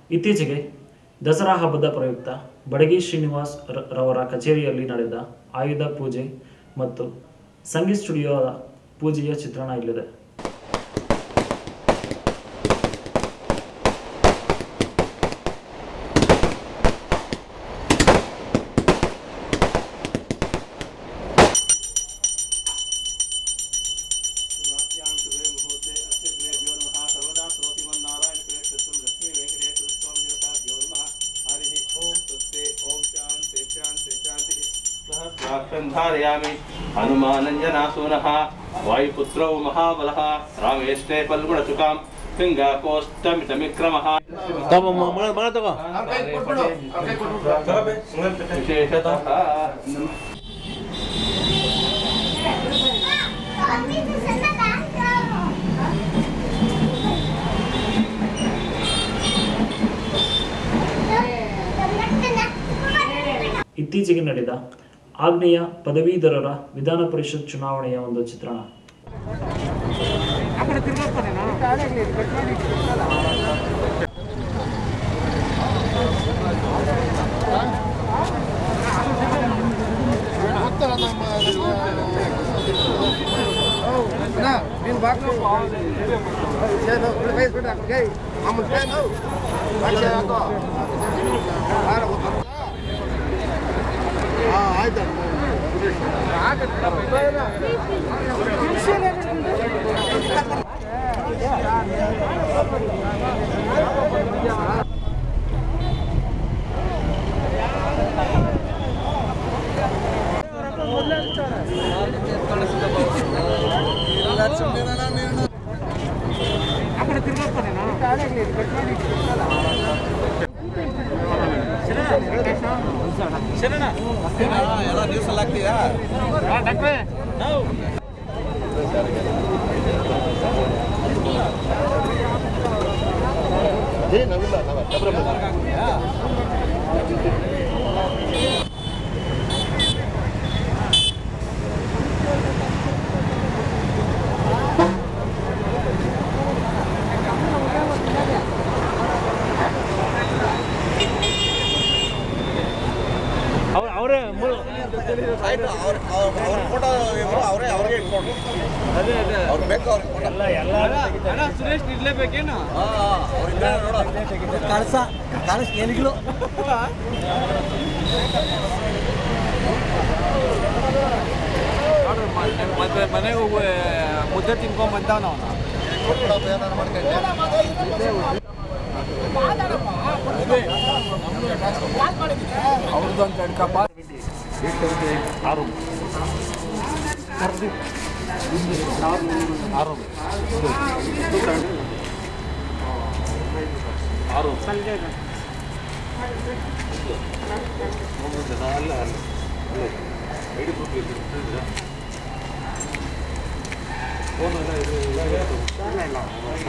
ಇತ್ತೀಚೆಗೆ ದಸರಾ ಹಬ್ಬದ ಪ್ರಯುಕ್ತ ಬಡಗಿ ಶ್ರೀನಿವಾಸ್ ರ- ರವರ ಕಚೇರಿಯಲ್ಲಿ ನಡೆದ ಆಯುಧ ಪೂಜೆ ಮತ್ತು ಸಂಗೀತ್ ಸ್ಟುಡಿಯೋದ ಪೂಜೆಯ ಚಿತ್ರಣ ಇಲ್ಲಿದೆ ಧಾರಯಾಮಿ ಹನುಮಾನಂಜನಾಸೂನಃ ವಾಯುಪುತ್ರೌ ಮಹಾಬಲಃ ರಾಮೇಷ್ಟೇ ಫಲ್ಗುಣಸುಕಾಂ ಪಿಂಗಾಕೋಷ್ಟಮಿತಮಿಕ್ರಮಃ ವಿಶೇಷತಃ ಇತ್ತೀಚೆಗೆ ನಡೆದ ಆಗ್ನೇಯ ಪದವೀಧರರ ವಿಧಾನ ಪರಿಷತ್ ಚುನಾವಣೆಯ ಒಂದು ಚಿತ್ರಣ ಅವರೇ ಸುರೇಶ್ ಇಡ್ಲೇಬೇಕೇನು ಕಳಸ ಕಳಸ ಎಲ್ಲಿಗಳು ಮತ್ತೆ ಮನೆಗೆ ಹೋಗಿ ಮುದ್ದೆ ತಿನ್ಕೊಂಡ್ ಬಂದಾವ ನಾವು ಅವ್ರದ್ದು ಅಂತ ಹಿಡ್ಕಪ್ಪ ಆರು ಆರು ಆರು ಅಲ್ಲ ಅಲ್ಲ ಐಡಿ ಪ್ರೂಫ್ ಇದ್ದಿರಾ ಫೋನ್ ಎಲ್ಲ ಇದು ಇಲ್ಲ ಇಲ್ಲ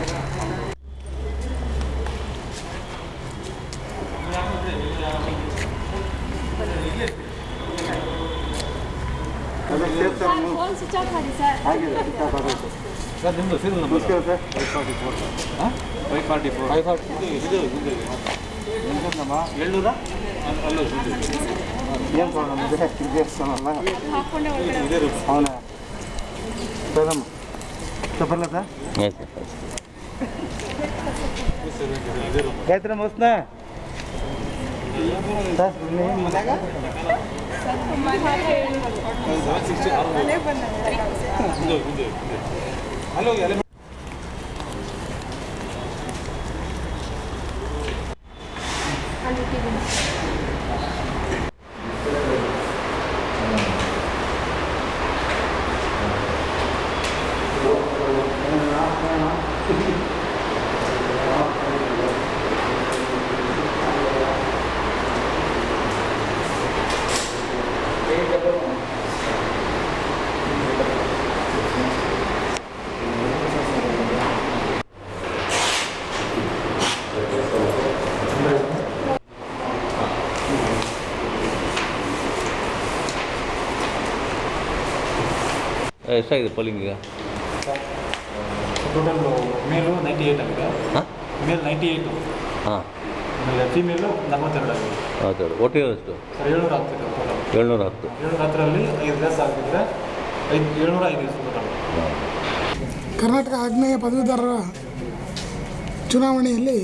ಫೋನ್ ಸ್ವಿಚ್ ಆಫ್ ಮಾಡಿ ಸರ್ ಸರ್ ನಿಮ್ಮದು serial number sir five forty four ಹಾಂ five forty four five forty ಇದು ಇದು ಎಂಟಮ್ಮ ಏಳ್ನೂರ ಅಲ್ಲ ಏನು ಸರ್ ನಮ್ಮದು ದೇವಸ್ಥಾನ ಹಾಕೊಂಡೆ ಒಳಗಡೆ ಇದೇ ರೂಟ್ ಅವನ ಸರಮ್ಮ ಸಫಲ ಸರ್ ಇದೇ ರೂಟ್ ಗಾಯತ್ರಿ ಮಸ್ನ ಸರ್ ನಿಮ್ಮ ಮನ್ಯಾಗ ಸಿಕ್ಸ್ಟಿ ಆರು ಇದು ಇದು ಹಲೋ ಅಲ್ಲೇ ಎಷ್ಟಾಗಿದೆ ಪೋಲಿಂಗ್ ಈಗ ಟೋಟಲ್ ಮೇಲು ನೈಂಟಿ ಏಯ್ಟ್ ಆಗಿದೆ ಮೇಲ್ ನೈಂಟಿ ಏಯ್ಟು ಹಾಂ ಆಮೇಲೆ ಫೀಮೇಲು ನಲವತ್ತೆರಡು ಆಗಿದೆ ಹೌದು ಒಟ್ಟು ಎಷ್ಟು ಸರ್ ಏಳ್ನೂರ ಹತ್ತು ಇದೆ ಟೋಟಲ್ ಏಳ್ನೂರ ಹತ್ತು ಏಳ್ನೂರ ಹತ್ತರಲ್ಲಿ ಐದು ಲೆಸ್ ಆಗಿದ್ರೆ ಐದು ಏಳ್ನೂರ ಐದು ಇದೆ ಟೋಟಲ್ ಕರ್ನಾಟಕ ಆಗ್ನೇಯ ಪದವೀಧರರ ಚುನಾವಣೆಯಲ್ಲಿ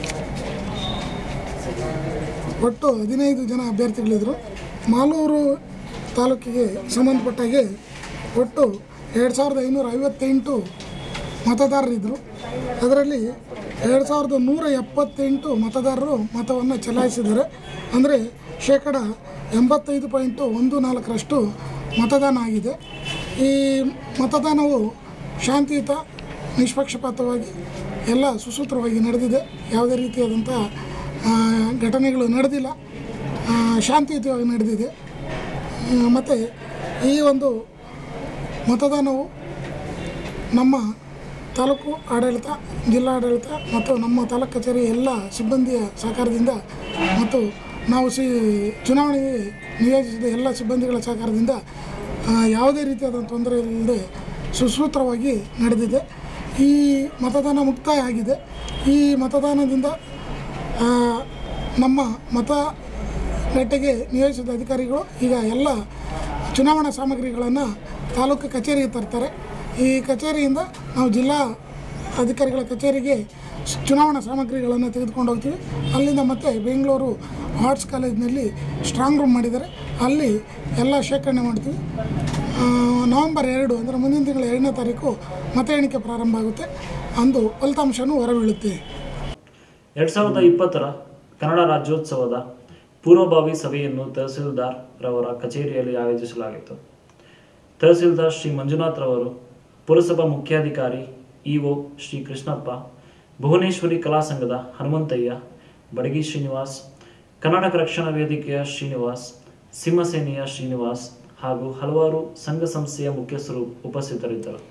ಒಟ್ಟು ಹದಿನೈದು ಜನ ಅಭ್ಯರ್ಥಿಗಳಿದ್ದರು ಮಾಲೂರು ತಾಲೂಕಿಗೆ ಸಂಬಂಧಪಟ್ಟಾಗೆ ಒಟ್ಟು ಎರಡು ಸಾವಿರದ ಐನೂರ ಐವತ್ತೆಂಟು ಮತದಾರರಿದ್ದರು ಅದರಲ್ಲಿ ಎರಡು ಸಾವಿರದ ನೂರ ಎಪ್ಪತ್ತೆಂಟು ಮತದಾರರು ಮತವನ್ನು ಚಲಾಯಿಸಿದ್ದಾರೆ ಅಂದರೆ ಶೇಕಡ ಎಂಬತ್ತೈದು ಪಾಯಿಂಟು ಒಂದು ನಾಲ್ಕರಷ್ಟು ಮತದಾನ ಆಗಿದೆ ಈ ಮತದಾನವು ಶಾಂತಿಯುತ ನಿಷ್ಪಕ್ಷಪಾತವಾಗಿ ಎಲ್ಲ ಸುಸೂತ್ರವಾಗಿ ನಡೆದಿದೆ ಯಾವುದೇ ರೀತಿಯಾದಂಥ ಆ, ಘಟನೆಗಳು ನಡೆದಿಲ್ಲ ಆ, ಶಾಂತಿಯುತವಾಗಿ ನಡೆದಿದೆ ಮತ್ತು ಈ ಒಂದು ಮತದಾನವು ನಮ್ಮ ತಾಲೂಕು ಆಡಳಿತ ಜಿಲ್ಲಾಡಳಿತ ಮತ್ತು ನಮ್ಮ ತಾಲೂಕು ಕಚೇರಿ ಎಲ್ಲ ಸಿಬ್ಬಂದಿಯ ಸಹಕಾರದಿಂದ ಮತ್ತು ನಾವು ಸಿ ಚುನಾವಣೆಗೆ ನಿಯೋಜಿಸಿದ ಎಲ್ಲ ಸಿಬ್ಬಂದಿಗಳ ಸಹಕಾರದಿಂದ ಆ, ಯಾವುದೇ ರೀತಿಯಾದ ತೊಂದರೆ ಇಲ್ಲದೆ ಸುಸೂತ್ರವಾಗಿ ನಡೆದಿದೆ ಈ ಮತದಾನ ಮುಕ್ತಾಯ ಆಗಿದೆ ಈ ಮತದಾನದಿಂದ ಆ, ನಮ್ಮ ಮತ ಗಟ್ಟೆಗೆ ನಿಯೋಜಿಸಿದ ಅಧಿಕಾರಿಗಳು ಈಗ ಎಲ್ಲ ಚುನಾವಣಾ ಸಾಮಗ್ರಿಗಳನ್ನು ತಾಲೂಕು ಕಚೇರಿಗೆ ತರ್ತಾರೆ ಈ ಕಚೇರಿಯಿಂದ ನಾವು ಜಿಲ್ಲಾ ಅಧಿಕಾರಿಗಳ ಕಚೇರಿಗೆ ಸ್- ಚುನಾವಣಾ ಸಾಮಗ್ರಿಗಳನ್ನು ತೆಗೆದುಕೊಂಡು ಹೋಗ್ತೀವಿ ಅಲ್ಲಿಂದ ಮತ್ತೆ ಬೆಂಗಳೂರು ಆರ್ಟ್ಸ್ ಕಾಲೇಜಿನಲ್ಲಿ ಸ್ಟ್ರಾಂಗ್ ರೂಮ್ ಮಾಡಿದ್ದಾರೆ ಅಲ್ಲಿ ಎಲ್ಲ ಶೇಖರಣೆ ಮಾಡ್ತೀವಿ ಆ, ನವೆಂಬರ್ ಎರಡು ಅಂದರೆ ಮುಂದಿನ ತಿಂಗಳ ಎರಡನೇ ತಾರೀಕು ಮತ ಎಣಿಕೆ ಪ್ರಾರಂಭ ಆಗುತ್ತೆ ಅಂದು ಫಲಿತಾಂಶನೂ ಹೊರಬೀಳುತ್ತೆ ಎರಡು ಸಾವಿರದ ಇಪ್ಪತ್ತರ ಕನ್ನಡ ರಾಜ್ಯೋತ್ಸವದ ಪೂರ್ವಭಾವಿ ಸಭೆಯನ್ನು ತಹಸೀಲ್ದಾರ್ ರವರ ಕಚೇರಿಯಲ್ಲಿ ಆಯೋಜಿಸಲಾಗಿತ್ತು ತಹಸೀಲ್ದಾರ್ ಶ್ರೀ ಮಂಜುನಾಥ್ ರವರು ಪುರಸಭಾ ಮುಖ್ಯಾಧಿಕಾರಿ ಇಒ ಶ್ರೀ ಕೃಷ್ಣಪ್ಪ ಭುವನೇಶ್ವರಿ ಕಲಾ ಸಂಘದ ಹನುಮಂತಯ್ಯ ಬಡಗಿ ಶ್ರೀನಿವಾಸ್ ಕರ್ನಾಟಕ ರಕ್ಷಣಾ ವೇದಿಕೆಯ ಶ್ರೀನಿವಾಸ್ ಸಿಂಹಸೇನೆಯ ಶ್ರೀನಿವಾಸ್ ಹಾಗೂ ಹಲವಾರು ಸಂಘ ಸಂಸ್ಥೆಯ ಮುಖ್ಯಸ್ಥರು ಉಪಸ್ಥಿತರಿದ್ದರು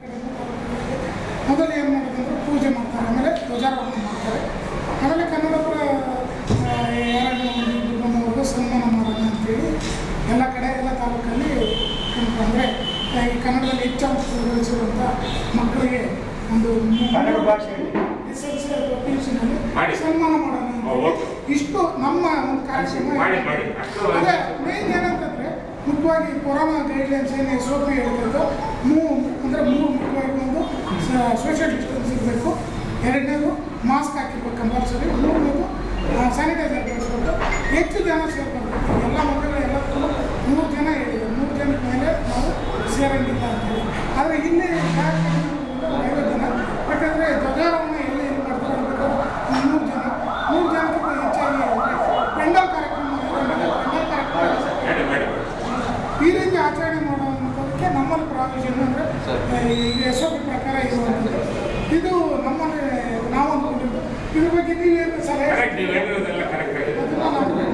ಮೊದಲು ಏನು ಮಾಡೋದಂದ್ರೆ ಪೂಜೆ ಮಾಡ್ತಾರೆ ಆಮೇಲೆ ಧ್ವಜಾರೋಹಣ ಮಾಡ್ತಾರೆ ಆಮೇಲೆ ಕನ್ನಡಪುರ ಯಾರಾದರೂ ಒಂದು ಇಬ್ಬರು ನಮ್ಮವ್ರಿಗೂ ಸನ್ಮಾನ ಮಾಡೋಣ ಅಂತೇಳಿ ಎಲ್ಲ ಕಡೆ ಎಲ್ಲ ತಾಲೂಕಲ್ಲಿ ಅಂದರೆ ಈ ಕನ್ನಡದಲ್ಲಿ ಹೆಚ್ಚು ಅಂಕ ಗಳಿಸಿರುವಂಥ ಮಕ್ಕಳಿಗೆ ಒಂದು ಕನ್ನಡ ಭಾಷೆಯಲ್ಲಿ ಎಸ್ ಎಲ್ ಸಿ ಅಥವಾ ಪಿ ಯು ಸಿನಲ್ಲಿ ಮಾಡಿ. ಸನ್ಮಾನ ಮಾಡೋಣ ಅಂತ ಇಷ್ಟು ನಮ್ಮ ಒಂದು ಕಾರ್ಯಕ್ರಮ ಮಾಡಿ, ಮಾಡಿ. ಅಷ್ಟು ಅದೇ ಮೇನ್ ಏನಂತಂದ್ರೆ ಮುಖ್ಯವಾಗಿ ಕೊರೋನಾ ಗೈಡ್ಲೈನ್ಸ್ ಏನು ಎಸ್ ಒ ಪಿ ಹೇಳ್ತಿದ್ದು ಮೂ ಅಂದರೆ ಮೂರು ಮುಖ್ಯವಾಗಿ ಒಂದು ಸೋಷಿಯಲ್ ಡಿಸ್ಟೆನ್ಸ್ ಇರಬೇಕು ಎರಡನೇದು ಮಾಸ್ಕ್ ಹಾಕಿರ್ಬೇಕು ಕಂಪಲ್ಸರಿ ಮೂರನೇದು ಸ್ಯಾನಿಟೈಸರ್ ಬಳಸ್ಬೇಕು ಹೆಚ್ಚು ಜನ ಸೇರ್ಬಾರ್ದು ಎಲ್ಲ ಮಕ್ಕಳು ಎಲ್ಲದಕ್ಕೂ ಮೂರು ಜನ ಹೇಳಿದ್ರು ಮೂರು ಜನದ ಮೇಲೆ ನಾವು ಸೇರಂಗಿಲ್ಲ ಅಂತೇಳಿ ಆದರೆ ಇಲ್ಲಿ ಐವತ್ತು ಜನ ಯಾಕಂದರೆ ಧ್ವಜಾರೋಹಣ ಎಲ್ಲಿ ಎಲ್ಲಿ ಮಾಡ್ತಾರೆ ಅನ್ಬೇಕಾದ್ರೆ ಮೂರು ಜನ ಮೂರು ಜನಕ್ಕಿಂತ ಹೆಚ್ಚಾಗಿ ಪೆಂಡಲ್ ಕಾರ್ಯಕ್ರಮ ಪೆಂಡಲ್ ಕಾರ್ಯಕ್ರಮ ಈ ರೀತಿ ಆಚರಣೆ ಮಾಡುವಂಥದ್ದಕ್ಕೆ ನಮ್ಮಲ್ಲಿ ಪ್ರಾವಿಷನ್ ಅಂದರೆ ಈಗ ಎಸ್ ಒ ಪಿ ಪ್ರಕಾರ ಇರುವಂಥದ್ದು ಇದು ನಮ್ಮಲ್ಲಿ ನಾವು ಅಂದ್ಕೊಂಡಿದ್ದು ಇದ್ರ ಬಗ್ಗೆ ನೀವೇನು ಸಲಹೆ ಅದನ್ನ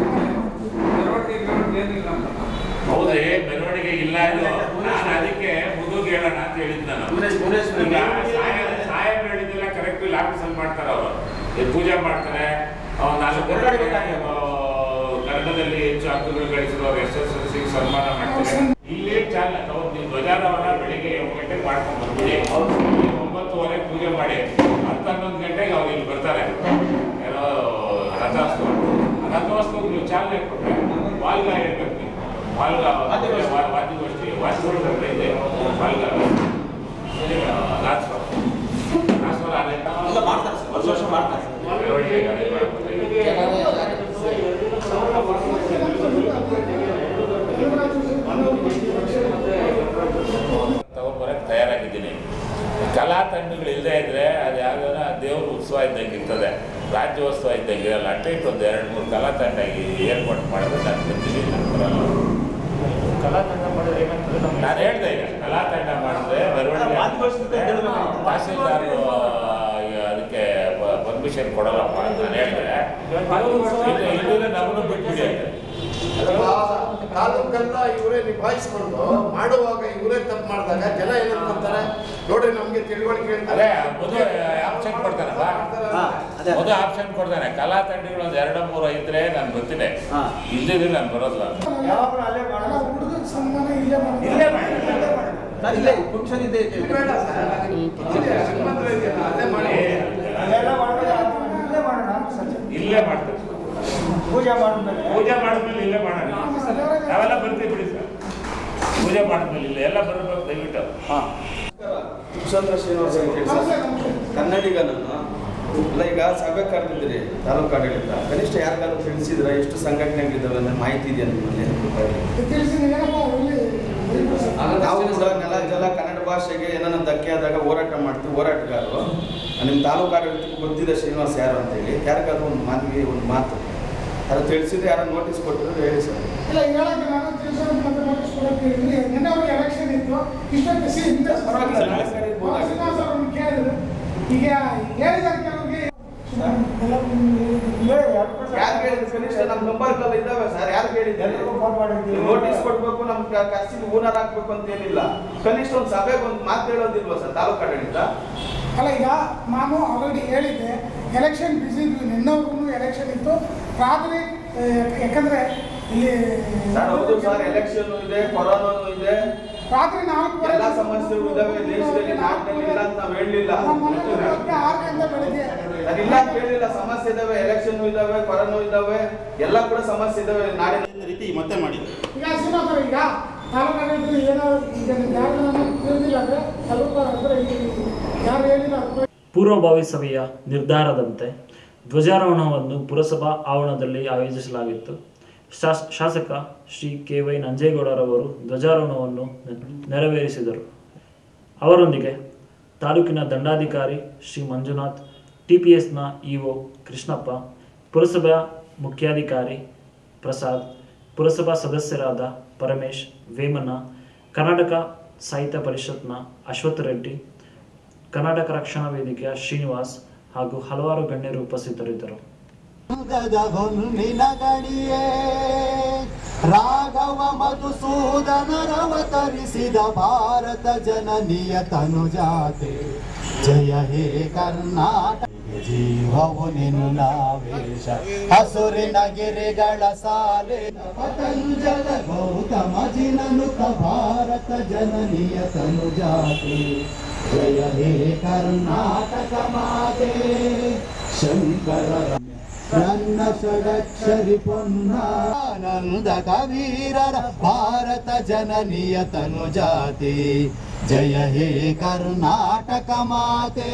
ನಾವು ಹೌದೇ ಮೆರವಣಿಗೆ ಇಲ್ಲ ಇದು ನಾನು ಅದಕ್ಕೆ ಮುದುಗ್ ಹೇಳೋಣ ಅಂತ ಹೇಳಿದ್ ನಾನು ಈಗ ಸಾಯ- ಸಾಹೇಬ್ರು ಹೇಳಿದ್ದೆಲ್ಲ ಕರೆಕ್ಟ್ ಇಲ್ಲ ಆಫೀಸಲ್ಲಿ ಮಾಡ್ತಾರೆ ಅವರು ಇದು ಪೂಜೆ ಮಾಡ್ತಾರೆ ಅವ್ರು ನಾಲ್ಕು ಗಂಟೆಗೆ, ಆ, ಕನ್ನಡದಲ್ಲಿ ಹೆಚ್ಚು ಅಂಕಗಳು ಗಳಿಸಿದವರು ಎಸ್ ಎಸ್ ಎಲ್ ಸಿ ಸನ್ಮಾನ ಮಾಡ್ತಾರೆ ಇಲ್ಲಿ ಚಾಲ ಅವ್ರು ನೀವು ಧ್ವಜಾರೋಹಣ ಬೆಳಿಗ್ಗೆ ಏಳು ಗಂಟೆಗೆ ಮಾಡ್ಕೊಂಡು ಬಂದ್ಬಿಡಿ ಇಲ್ಲಿ ಒಂಬತ್ತುವರೆಗೆ ಪೂಜೆ ಮಾಡಿ ಹತ್ತು ಹನ್ನೊಂದು ಗಂಟೆಗೆ ಅವ್ರು ಇಲ್ಲಿ ಬರ್ತಾರೆ ಏನೋ ರಥೋತ್ಸವ ರಥೋತ್ಸವಕ್ಕೆ ನೀವು ಚಾಲನೆ ಕೊಟ್ಟರೆ ವಾಲ್ಗ ಹೇಳ್ಬೇಕು ನೀವು ವಾಲ್ಗ ವಾದ್ಯಗೋಷ್ಠಿ ವಾದ್ಯಗೋಷ್ಠಿ ಇದೆ ವಾಲ್ಗ ರಾಜ್ಸ್ವರ ರಾಜ್ಸ್ವರ ಅದೇ ಮಾಡ್ತಾರೆ ಸರ್ ವರ್ಷ ವರ್ಷ ಮಾಡ್ತಾರೆ ಮೆರವಣಿಗೆ ಅದೇ ತಗೊಂಬರಕ್ಕೆ ತಯಾರಾಗಿದ್ದೀನಿ ಕಲಾ ತಂಡಗಳು ಇಲ್ಲದೆ ಇದ್ರೆ ಅದು ಯಾವ್ದಾರ ದೇವ್ರ ಉತ್ಸವ ಇದ್ದಂಗೆ ಇರ್ತದೆ ರಾಜ್ಯೋತ್ಸವ ಇದ್ದಂಗೆ ಇರಲ್ಲ ಅಟ್ಲೀಸ್ಟ್ ಒಂದು ಎರಡು ಮೂರು ಕಲಾ ತಂಡ ಏರ್ಪಾಟ್ ಮಾಡಿದ್ರೆ ನಾನು ಬರ್ತೀನಿ ನಾನು ಬರಲ್ಲ ಕಲಾ ತಂಡ ಮಾಡಿದ್ರೆ ಏನಾಗ್ತದೆ ನಮ್ಮ ನಾನು ಹೇಳ್ದೆ ಈಗ ಕಲಾ ತಂಡ ಮಾಡಿದ್ರೆ ಮೆರವಣಿಗೆ ತಹಸೀಲ್ದಾರ್ ಅದಕ್ಕೆ ಪರ್ಮಿಷನ್ ಕೊಡಲ್ಲಪ್ಪ ಅಂತ ನಾನು ಹೇಳಿದೆ ಇಲ್ಲದ್ರೆ ನಮ್ಮನ್ನು ಬಿಟ್ಬಿಡಿ ಅಂತ ತಾಲೂಕೆಲ್ಲ ಇವರೇ ನಿಭಾಯಿಸ್ಕೊಂಡು ಮಾಡುವಾಗ ಇವರೇ ತಪ್ಪು ಮಾಡಿದಾಗ ಜನ ಏನಂತಾರೆ ನೋಡ್ರಿ ನಮ್ಗೆ ತಿಳುವಳಿಕೆ ಅಂತ ಅದೇ ಮೊದಲು ಆಪ್ಷನ್ ಕೊಡ್ತಾನಲ್ಲ ಮೊದಲು ಆಪ್ಷನ್ ಕೊಡ್ತಾನೆ ಕಲಾ ತಂಡಗಳು ಒಂದು ಎರಡು ಮೂರು ಇದ್ರೆ ನಾನು ಬರ್ತೀನಿ ಇಲ್ಲದಿದ್ರೆ ನಾನು ಬರೋದಿಲ್ಲ ಹುಡುಗ ಸನ್ಮಾನ ಇಲ್ಲೇ ಮಾಡೋದು ಇಲ್ಲೇ ಮಾಡಿ ಸರ್ ಇಲ್ಲೇ ಫಂಕ್ಷನ್ ಇದೆ ಇದೆ. ಇಲ್ಲ ಇಲ್ಲೇ ಮಾಡ್ತಾರೆ ಪೂಜೆ ಮಾಡಿದ್ಮೇಲೆ ಪೂಜೆ ಮಾಡಿದ್ಮೇಲೆ ಇಲ್ಲೇ ಮಾಡೋಣ ನಾವೆಲ್ಲ ಬರ್ತೀವಿ ಬಿಡಿ ಸರ್ ಪೂಜೆ ಮಾಡಿದ್ಮೇಲೆ ಇಲ್ಲ ಎಲ್ಲ ಬರಬೇಕು ದಯವಿಟ್ಟು ಹಾಂ ಕುಶಾಂದ್ರ ಶ್ರೀನಿವಾಸ ಅಂತ ಹೇಳಿ ಸರ್. ಕನ್ನಡಿಗ ನಾನು ಅಲ್ಲ ಈಗ ಸಭೆ ಕರೆದಿದ್ದೀರಿ ತಾಲೂಕು ಆಡಳಿತ ಕನಿಷ್ಠ ಯಾರಿಗಾದ್ರೂ ತಿಳಿಸಿದ್ರ ಎಷ್ಟು ಸಂಘಟನೆಗಳಿದ್ದಾವೆ ಅನ್ನೋ ಮಾಹಿತಿ ಇದೆಯಾ ನಿಮ್ಮಲ್ಲಿ ನಾವು ಕೂಡ ನೆಲ ಜಲ ಕನ್ನಡ ಭಾಷೆಗೆ ಏನಾನ ಧಕ್ಕೆ ಆದಾಗ ಹೋರಾಟ ಮಾಡ್ತೀವಿ ಹೋರಾಟಗಾರರು ನಿಮ್ಮ ತಾಲೂಕು ಆಡಳಿತಕ್ಕೆ ಗೊತ್ತಿದೆ ಶ್ರೀನಿವಾಸ್ ಯಾರು ಅಂತೇಳಿ ಯಾರಿಗಾದ್ರೂ ಒಂದು ಮಾತಿಗೆ ಒಂದು ಮಾತು ಯಾರು ತಿಳಿಸಿದ್ರೆ ಯಾರು ನೋಟಿಸ್ ಕೊಟ್ಟಿದ್ರು ಹೇಳಿ ಸರ್ ಇಲ್ಲ ಹೇಳಕ್ಕೆ ನಾನು ತಿಳಿಸೋದು ಮತ್ತೆ ನೋಟಿಸ್ ಕೊಡೋಕೆ ಇಲ್ಲಿ ನಿನ್ನೆ ಅವ್ರಿಗೆ ಎಲೆಕ್ಷನ್ ಇತ್ತು ಇಷ್ಟೊಂದು ಸಿ ಪರವಾಗಿಲ್ಲ, ನಾಳೆ ಕರೀಬೋದಾಗಿತ್ತು. ಅವ್ರನ್ನ ಕೇಳಿದ್ರು ಈಗ ಹೇಳಿದ ಕೆಲವ್ರಿಗೆ ಯಾರು ಹೇಳಿದ್ರು ಕನಿಷ್ಠ ನಮ್ಮ ನಂಬರ್ಗಳು ಇದ್ದಾವೆ ಸರ್ ಯಾರು ಹೇಳಿದ್ದಾರೆ ನೋಟಿಸ್ ಕೊಡ್ಬೇಕು ನಮ್ ಕ- ಖರ್ಚಿಗೆ ಓನರ್ ಹಾಕ್ಬೇಕು ಅಂತ ಏನಿಲ್ಲ ಕನಿಷ್ಠ ಒಂದು ಸಭೆಗೆ ಒಂದು ಮಾತು ಹೇಳೋದಿಲ್ವಾ ಸರ್ ತಾಲೂಕು ಆಡಳಿತ ಅಲ್ಲ ಈಗ ನಾನು ಆಲ್ರೆಡಿ ಹೇಳಿದ್ದೆ ಎಲೆಕ್ಷನ್ ಬಿಸಿ ಇದ್ವಿ ನಿನ್ನವ್ರಿಗೂ ಎಲೆಕ್ಷನ್ ಇತ್ತು ರಾತ್ರಿ ಆ, ಯಾಕಂದ್ರೆ ಇಲ್ಲಿ ಸರ್ ಹೌದು ಸರ್ ಎಲೆಕ್ಷನ್ ಇದೆ ಕೊರೋನಾನು ಇದೆ ರಾತ್ರಿ ನಾಲ್ಕುವರೆ ಎಲ್ಲ ಸಮಸ್ಯೆಗಳು ಇದಾವೆ ದೇಶದಲ್ಲಿ ನಾಡಿನಲ್ಲಿ ಇಲ್ಲ ಅಂತ ನಾವು ಹೇಳಲಿಲ್ಲ ಆರು ಗಂಟೆ ಬೆಳಿಗ್ಗೆ ಇಲ್ಲ ಅಂತ ಹೇಳಿಲ್ಲ ಸಮಸ್ಯೆ ಇದಾವೆ ಎಲೆಕ್ಷನ್ ಇದಾವೆ ಕೊರೋನಾ ಇದಾವೆ ಎಲ್ಲ ಕೂಡ ಸಮಸ್ಯೆ ಇದಾವೆ ನಾಡಿನ ರೀತಿ ಮತ್ತೆ ಮಾಡಿ ಈಗ ಶ್ರೀನಿವಾಸ ಈಗ ತಾಲೂಕು ಏನೋ ಈಗ ಯಾರು ನಾನು ತಿಳಿದಿಲ್ಲ ಅಂದ್ರೆ ತಾಲೂಕು ಅಂದ್ರೆ ಇಲ್ಲಿ ಯಾರು ಹೇಳಿಲ್ಲ ಅದು ಪೂರ್ವಭಾವಿ ಸಭೆಯ ನಿರ್ಧಾರದಂತೆ ಧ್ವಜಾರೋಹಣವನ್ನು ಪುರಸಭಾ ಆವರಣದಲ್ಲಿ ಆಯೋಜಿಸಲಾಗಿತ್ತು ಶಾಸ್- ಶಾಸಕ ಶ್ರೀ ಕೆ ವೈ ನಂಜೇಗೌಡರವರು ಧ್ವಜಾರೋಹಣವನ್ನು ನೆ- ನೆರವೇರಿಸಿದರು ಅವರೊಂದಿಗೆ ತಾಲೂಕಿನ ದಂಡಾಧಿಕಾರಿ ಶ್ರೀ ಮಂಜುನಾಥ್ ಟಿಪಿಎಸ್ನ ಇಒ ಕೃಷ್ಣಪ್ಪ ಪುರಸಭಾ ಮುಖ್ಯಾಧಿಕಾರಿ ಪ್ರಸಾದ್ ಪುರಸಭಾ ಸದಸ್ಯರಾದ ಪರಮೇಶ್ ವೇಮನ ಕರ್ನಾಟಕ ಸಾಹಿತ್ಯ ಪರಿಷತ್ನ ಅಶ್ವಥ್ ರೆಡ್ಡಿ ಕರ್ನಾಟಕ ರಕ್ಷಣಾ ವೇದಿಕೆಯ ಶ್ರೀನಿವಾಸ್ ಹಾಗೂ ಹಲವಾರು ಗಣ್ಯರು ಉಪಸ್ಥಿತರಿದ್ದರು ನಿನಗಣಿಯೇ ರಾಘವ ಮಧುಸೂದನರವತರಿಸಿದ ಭಾರತ ಜನನಿಯ ತನುಜಾತೆ ಜಯ ಹೇ ಕರ್ನಾಟಕ ಜೀವವು ನಿನ್ನ ವೇಷ ಹಸುರಿನ ಗಿರಿಗಳ ಸಾಲೆ ಪತಂಜಲ ಗೌತಮ ಜಿನನುತ ಭಾರತ ಜನನಿಯ ತನುಜಾತೆ ಜಯ ಹೇ ಕರ್ನಾಟಕ ಮಾತೆ ಶಂಕರ ನನ್ನ ಷಡಕ್ಷರಿ ಪೊನ್ನಾನಂದ ಕವೀರರ ಭಾರತ ಜನನಿಯ ತನು ಜಾತಿ ಜಯ ಹೇ ಕರ್ನಾಟಕ ಮಾತೆ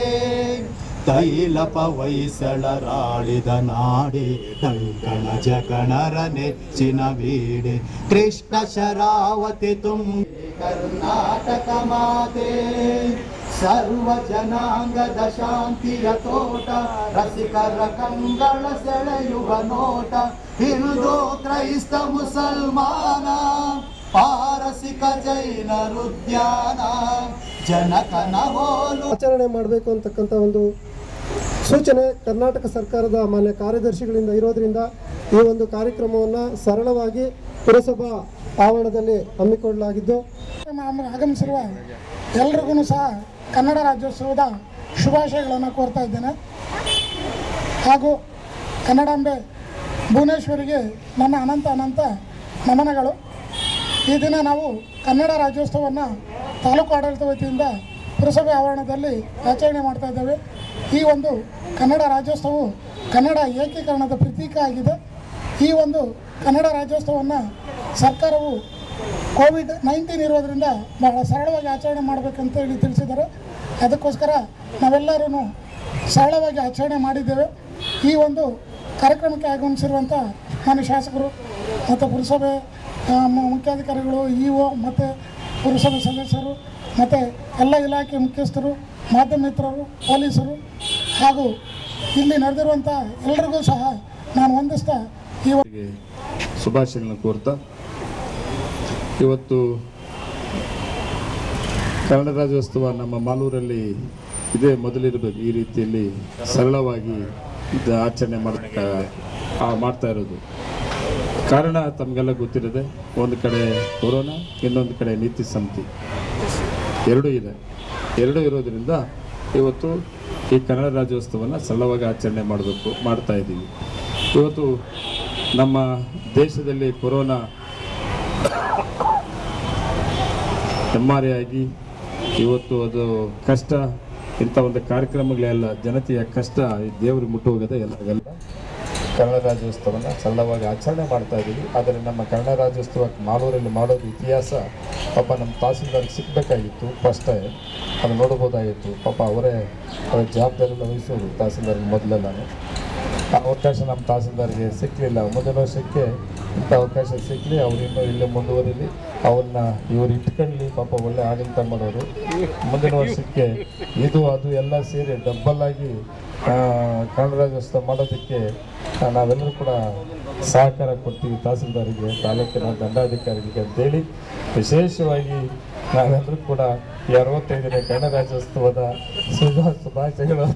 ತೈಲಪ ವೈಸಳರಾಳಿದ ನಾಡಿ ಕಂಕಣ ಜಗಣರ ನೆಚ್ಚಿನ ಬೀಡೆ ಕೃಷ್ಣ ಶರಾವತಿ ತುಂಬಿ ಕರ್ನಾಟಕ ಮಾತೆ ಸರ್ವ ಜನಾಂಗದ ಶಾಂತಿಯ ತೋಟ ರಸಿಕರ ಕಂಗಳ ಸೆಳೆಯುವ ನೋಟ ಹಿಂದೂ ಕ್ರೈಸ್ತ ಮುಸಲ್ಮಾನ ಪಾರಸಿಕ ಜೈನರುದ್ಯಾನ ಜನಕನ ಹೋಲು ಆಚರಣೆ ಮಾಡಬೇಕು ಅಂತಕ್ಕಂಥ ಒಂದು ಸೂಚನೆ ಕರ್ನಾಟಕ ಸರ್ಕಾರದ ಮಾನ್ಯ ಕಾರ್ಯದರ್ಶಿಗಳಿಂದ ಇರೋದ್ರಿಂದ ಈ ಒಂದು ಕಾರ್ಯಕ್ರಮವನ್ನು ಸರಳವಾಗಿ ಪುರಸಭಾ ಆವರಣದಲ್ಲಿ ಹಮ್ಮಿಕೊಳ್ಳಲಾಗಿದ್ದು ನಮ್ಮ ಆಗಮಿಸಿರುವ ಎಲ್ರಿಗೂ ಸಹ ಕನ್ನಡ ರಾಜ್ಯೋತ್ಸವದ ಶುಭಾಶಯಗಳನ್ನು ಕೋರ್ತಾ ಇದ್ದೇನೆ ಹಾಗೂ ಕನ್ನಡಾಂಬೆ ಭುವನೇಶ್ವರಿಗೆ ನನ್ನ ಅನಂತ ಅನಂತ ನಮನಗಳು ಈ ದಿನ ನಾವು ಕನ್ನಡ ರಾಜ್ಯೋತ್ಸವವನ್ನು ತಾಲೂಕು ಆಡಳಿತ ವತಿಯಿಂದ ಪುರಸಭೆ ಆವರಣದಲ್ಲಿ ಆಚರಣೆ ಮಾಡ್ತಾ ಇದ್ದೇವೆ ಈ ಒಂದು ಕನ್ನಡ ರಾಜ್ಯೋತ್ಸವವು ಕನ್ನಡ ಏಕೀಕರಣದ ಪ್ರತೀಕ ಆಗಿದೆ ಈ ಒಂದು ಕನ್ನಡ ರಾಜ್ಯೋತ್ಸವವನ್ನು ಸರ್ಕಾರವು ಕೋವಿಡ್ ನೈನ್ಟೀನ್ ಇರೋದ್ರಿಂದ ಬಹಳ ಸರಳವಾಗಿ ಆಚರಣೆ ಮಾಡಬೇಕಂತ ಹೇಳಿ ತಿಳಿಸಿದ್ದಾರೆ ಅದಕ್ಕೋಸ್ಕರ ನಾವೆಲ್ಲರೂ ಸರಳವಾಗಿ ಆಚರಣೆ ಮಾಡಿದ್ದೇವೆ ಈ ಒಂದು ಕಾರ್ಯಕ್ರಮಕ್ಕೆ ಆಗಮಿಸಿರುವಂಥ ಮಾನ್ಯ ಶಾಸಕರು ಮತ್ತು ಪುರಸಭೆ ಆ, ಮು- ಮುಖ್ಯಾಧಿಕಾರಿಗಳು ಇ ಒ ಮತ್ತು ಪುರಸಭೆ ಸದಸ್ಯರು ಮತ್ತು ಎಲ್ಲ ಇಲಾಖೆ ಮುಖ್ಯಸ್ಥರು ಮಾಧ್ಯಮ ಮಿತ್ರರು ಪೊಲೀಸರು ಹಾಗೂ ಇಲ್ಲಿ ನಡೆದಿರುವಂಥ ಎಲ್ರಿಗೂ ಸಹ ನಾನು ವಂದಿಸ್ತಾ ಈ ಒಂದು ಶುಭಾಶಯಗಳನ್ನು ಕೋರ್ತಾ ಇವತ್ತು ಕನ್ನಡ ರಾಜ್ಯೋತ್ಸವ ನಮ್ಮ ಮಾಲೂರಲ್ಲಿ ಇದೇ ಮೊದಲಿರಬೇಕು ಈ ರೀತಿಯಲ್ಲಿ ಸರಳವಾಗಿ ಇದು ಆಚರಣೆ ಮಾಡ್ತಾ ಆ, ಮಾಡ್ತಾ ಇರೋದು ಕಾರಣ ತಮಗೆಲ್ಲ ಗೊತ್ತಿರದೆ ಒಂದು ಕಡೆ ಕೊರೋನಾ ಇನ್ನೊಂದು ಕಡೆ ನೀತಿ ಸಮಿತಿ ಎರಡೂ ಇದೆ ಎರಡೂ ಇರೋದ್ರಿಂದ ಇವತ್ತು ಈ ಕನ್ನಡ ರಾಜ್ಯೋತ್ಸವನ ಸರಳವಾಗಿ ಆಚರಣೆ ಮಾಡಬೇಕು ಮಾಡ್ತಾ ಇದ್ದೀವಿ ಇವತ್ತು ನಮ್ಮ ದೇಶದಲ್ಲಿ ಕೊರೋನಾ ಹೆಮ್ಮಾರಿಯಾಗಿ ಇವತ್ತು ಅದು ಕಷ್ಟ ಇಂಥ ಒಂದು ಕಾರ್ಯಕ್ರಮಗಳೆಲ್ಲ ಜನತೆಯ ಕಷ್ಟ ಈ ದೇವರು ಮುಟ್ಟು ಹೋಗದೆ ಎಲ್ಲರಿಗೆಲ್ಲ ಕನ್ನಡ ರಾಜ್ಯೋತ್ಸವನ ಸರಳವಾಗಿ ಆಚರಣೆ ಮಾಡ್ತಾ ಇದ್ದೀವಿ ಆದರೆ ನಮ್ಮ ಕನ್ನಡ ರಾಜ್ಯೋತ್ಸವ ಮಾಲೂರಲ್ಲಿ ಮಾಡೋದು ಇತಿಹಾಸ ಪಾಪ ನಮ್ಮ ತಹಸೀಲ್ದಾರ್ಗೆ ಸಿಗಬೇಕಾಗಿತ್ತು ಫಸ್ಟ್ ಟೈಮ್ ಅದು ನೋಡ್ಬೋದಾಗಿತ್ತು ಪಾಪ ಅವರೇ ಅವರ ಜವಾಬ್ದಾರಿಯನ್ನು ವಹಿಸೋದು ತಹಸೀಲ್ದಾರ್ಗೆ ಮೊದಲೆಲ್ಲಾನು ಆ ಅವಕಾಶ ನಮ್ಮ ತಹಸೀಲ್ದಾರ್ಗೆ ಸಿಕ್ಕಲಿಲ್ಲ ಮುಂದಿನ ವರ್ಷಕ್ಕೆ ಇಂಥ ಅವಕಾಶ ಸಿಕ್ಕಲಿ ಅವ್ರು ಇನ್ನೂ ಇಲ್ಲೇ ಮುಂದುವರಿಲಿ ಅವ್ರನ್ನ ಇವ್ರು ಇಟ್ಕೊಳ್ಳಿ ಪಾಪ ಒಳ್ಳೆ ಆಡಳಿತ ಮಾಡೋರು ಮುಂದಿನ ವರ್ಷಕ್ಕೆ ಇದು ಅದು ಎಲ್ಲ ಸೇರಿ ಡಬ್ಬಲ್ ಆಗಿ ಆ, ಕನ್ನಡ ರಾಜ್ಯೋತ್ಸವ ಮಾಡೋದಕ್ಕೆ ಆ, ನಾವೆಲ್ಲರೂ ಕೂಡ ಸಹಕಾರ ಕೊಡ್ತೀವಿ ತಹಸೀಲ್ದಾರಿಗೆ ತಾಲೂಕಿನ ದಂಡಾಧಿಕಾರಿಗೆ ಅಂತೇಳಿ ವಿಶೇಷವಾಗಿ ನಾವೆಲ್ಲರೂ ಕೂಡ ಈ ಅರವತ್ತೈದನೇ ಕನ್ನಡ ರಾಜ್ಯೋತ್ಸವದ ಶುಭ ಶುಭಾಶಯಗಳು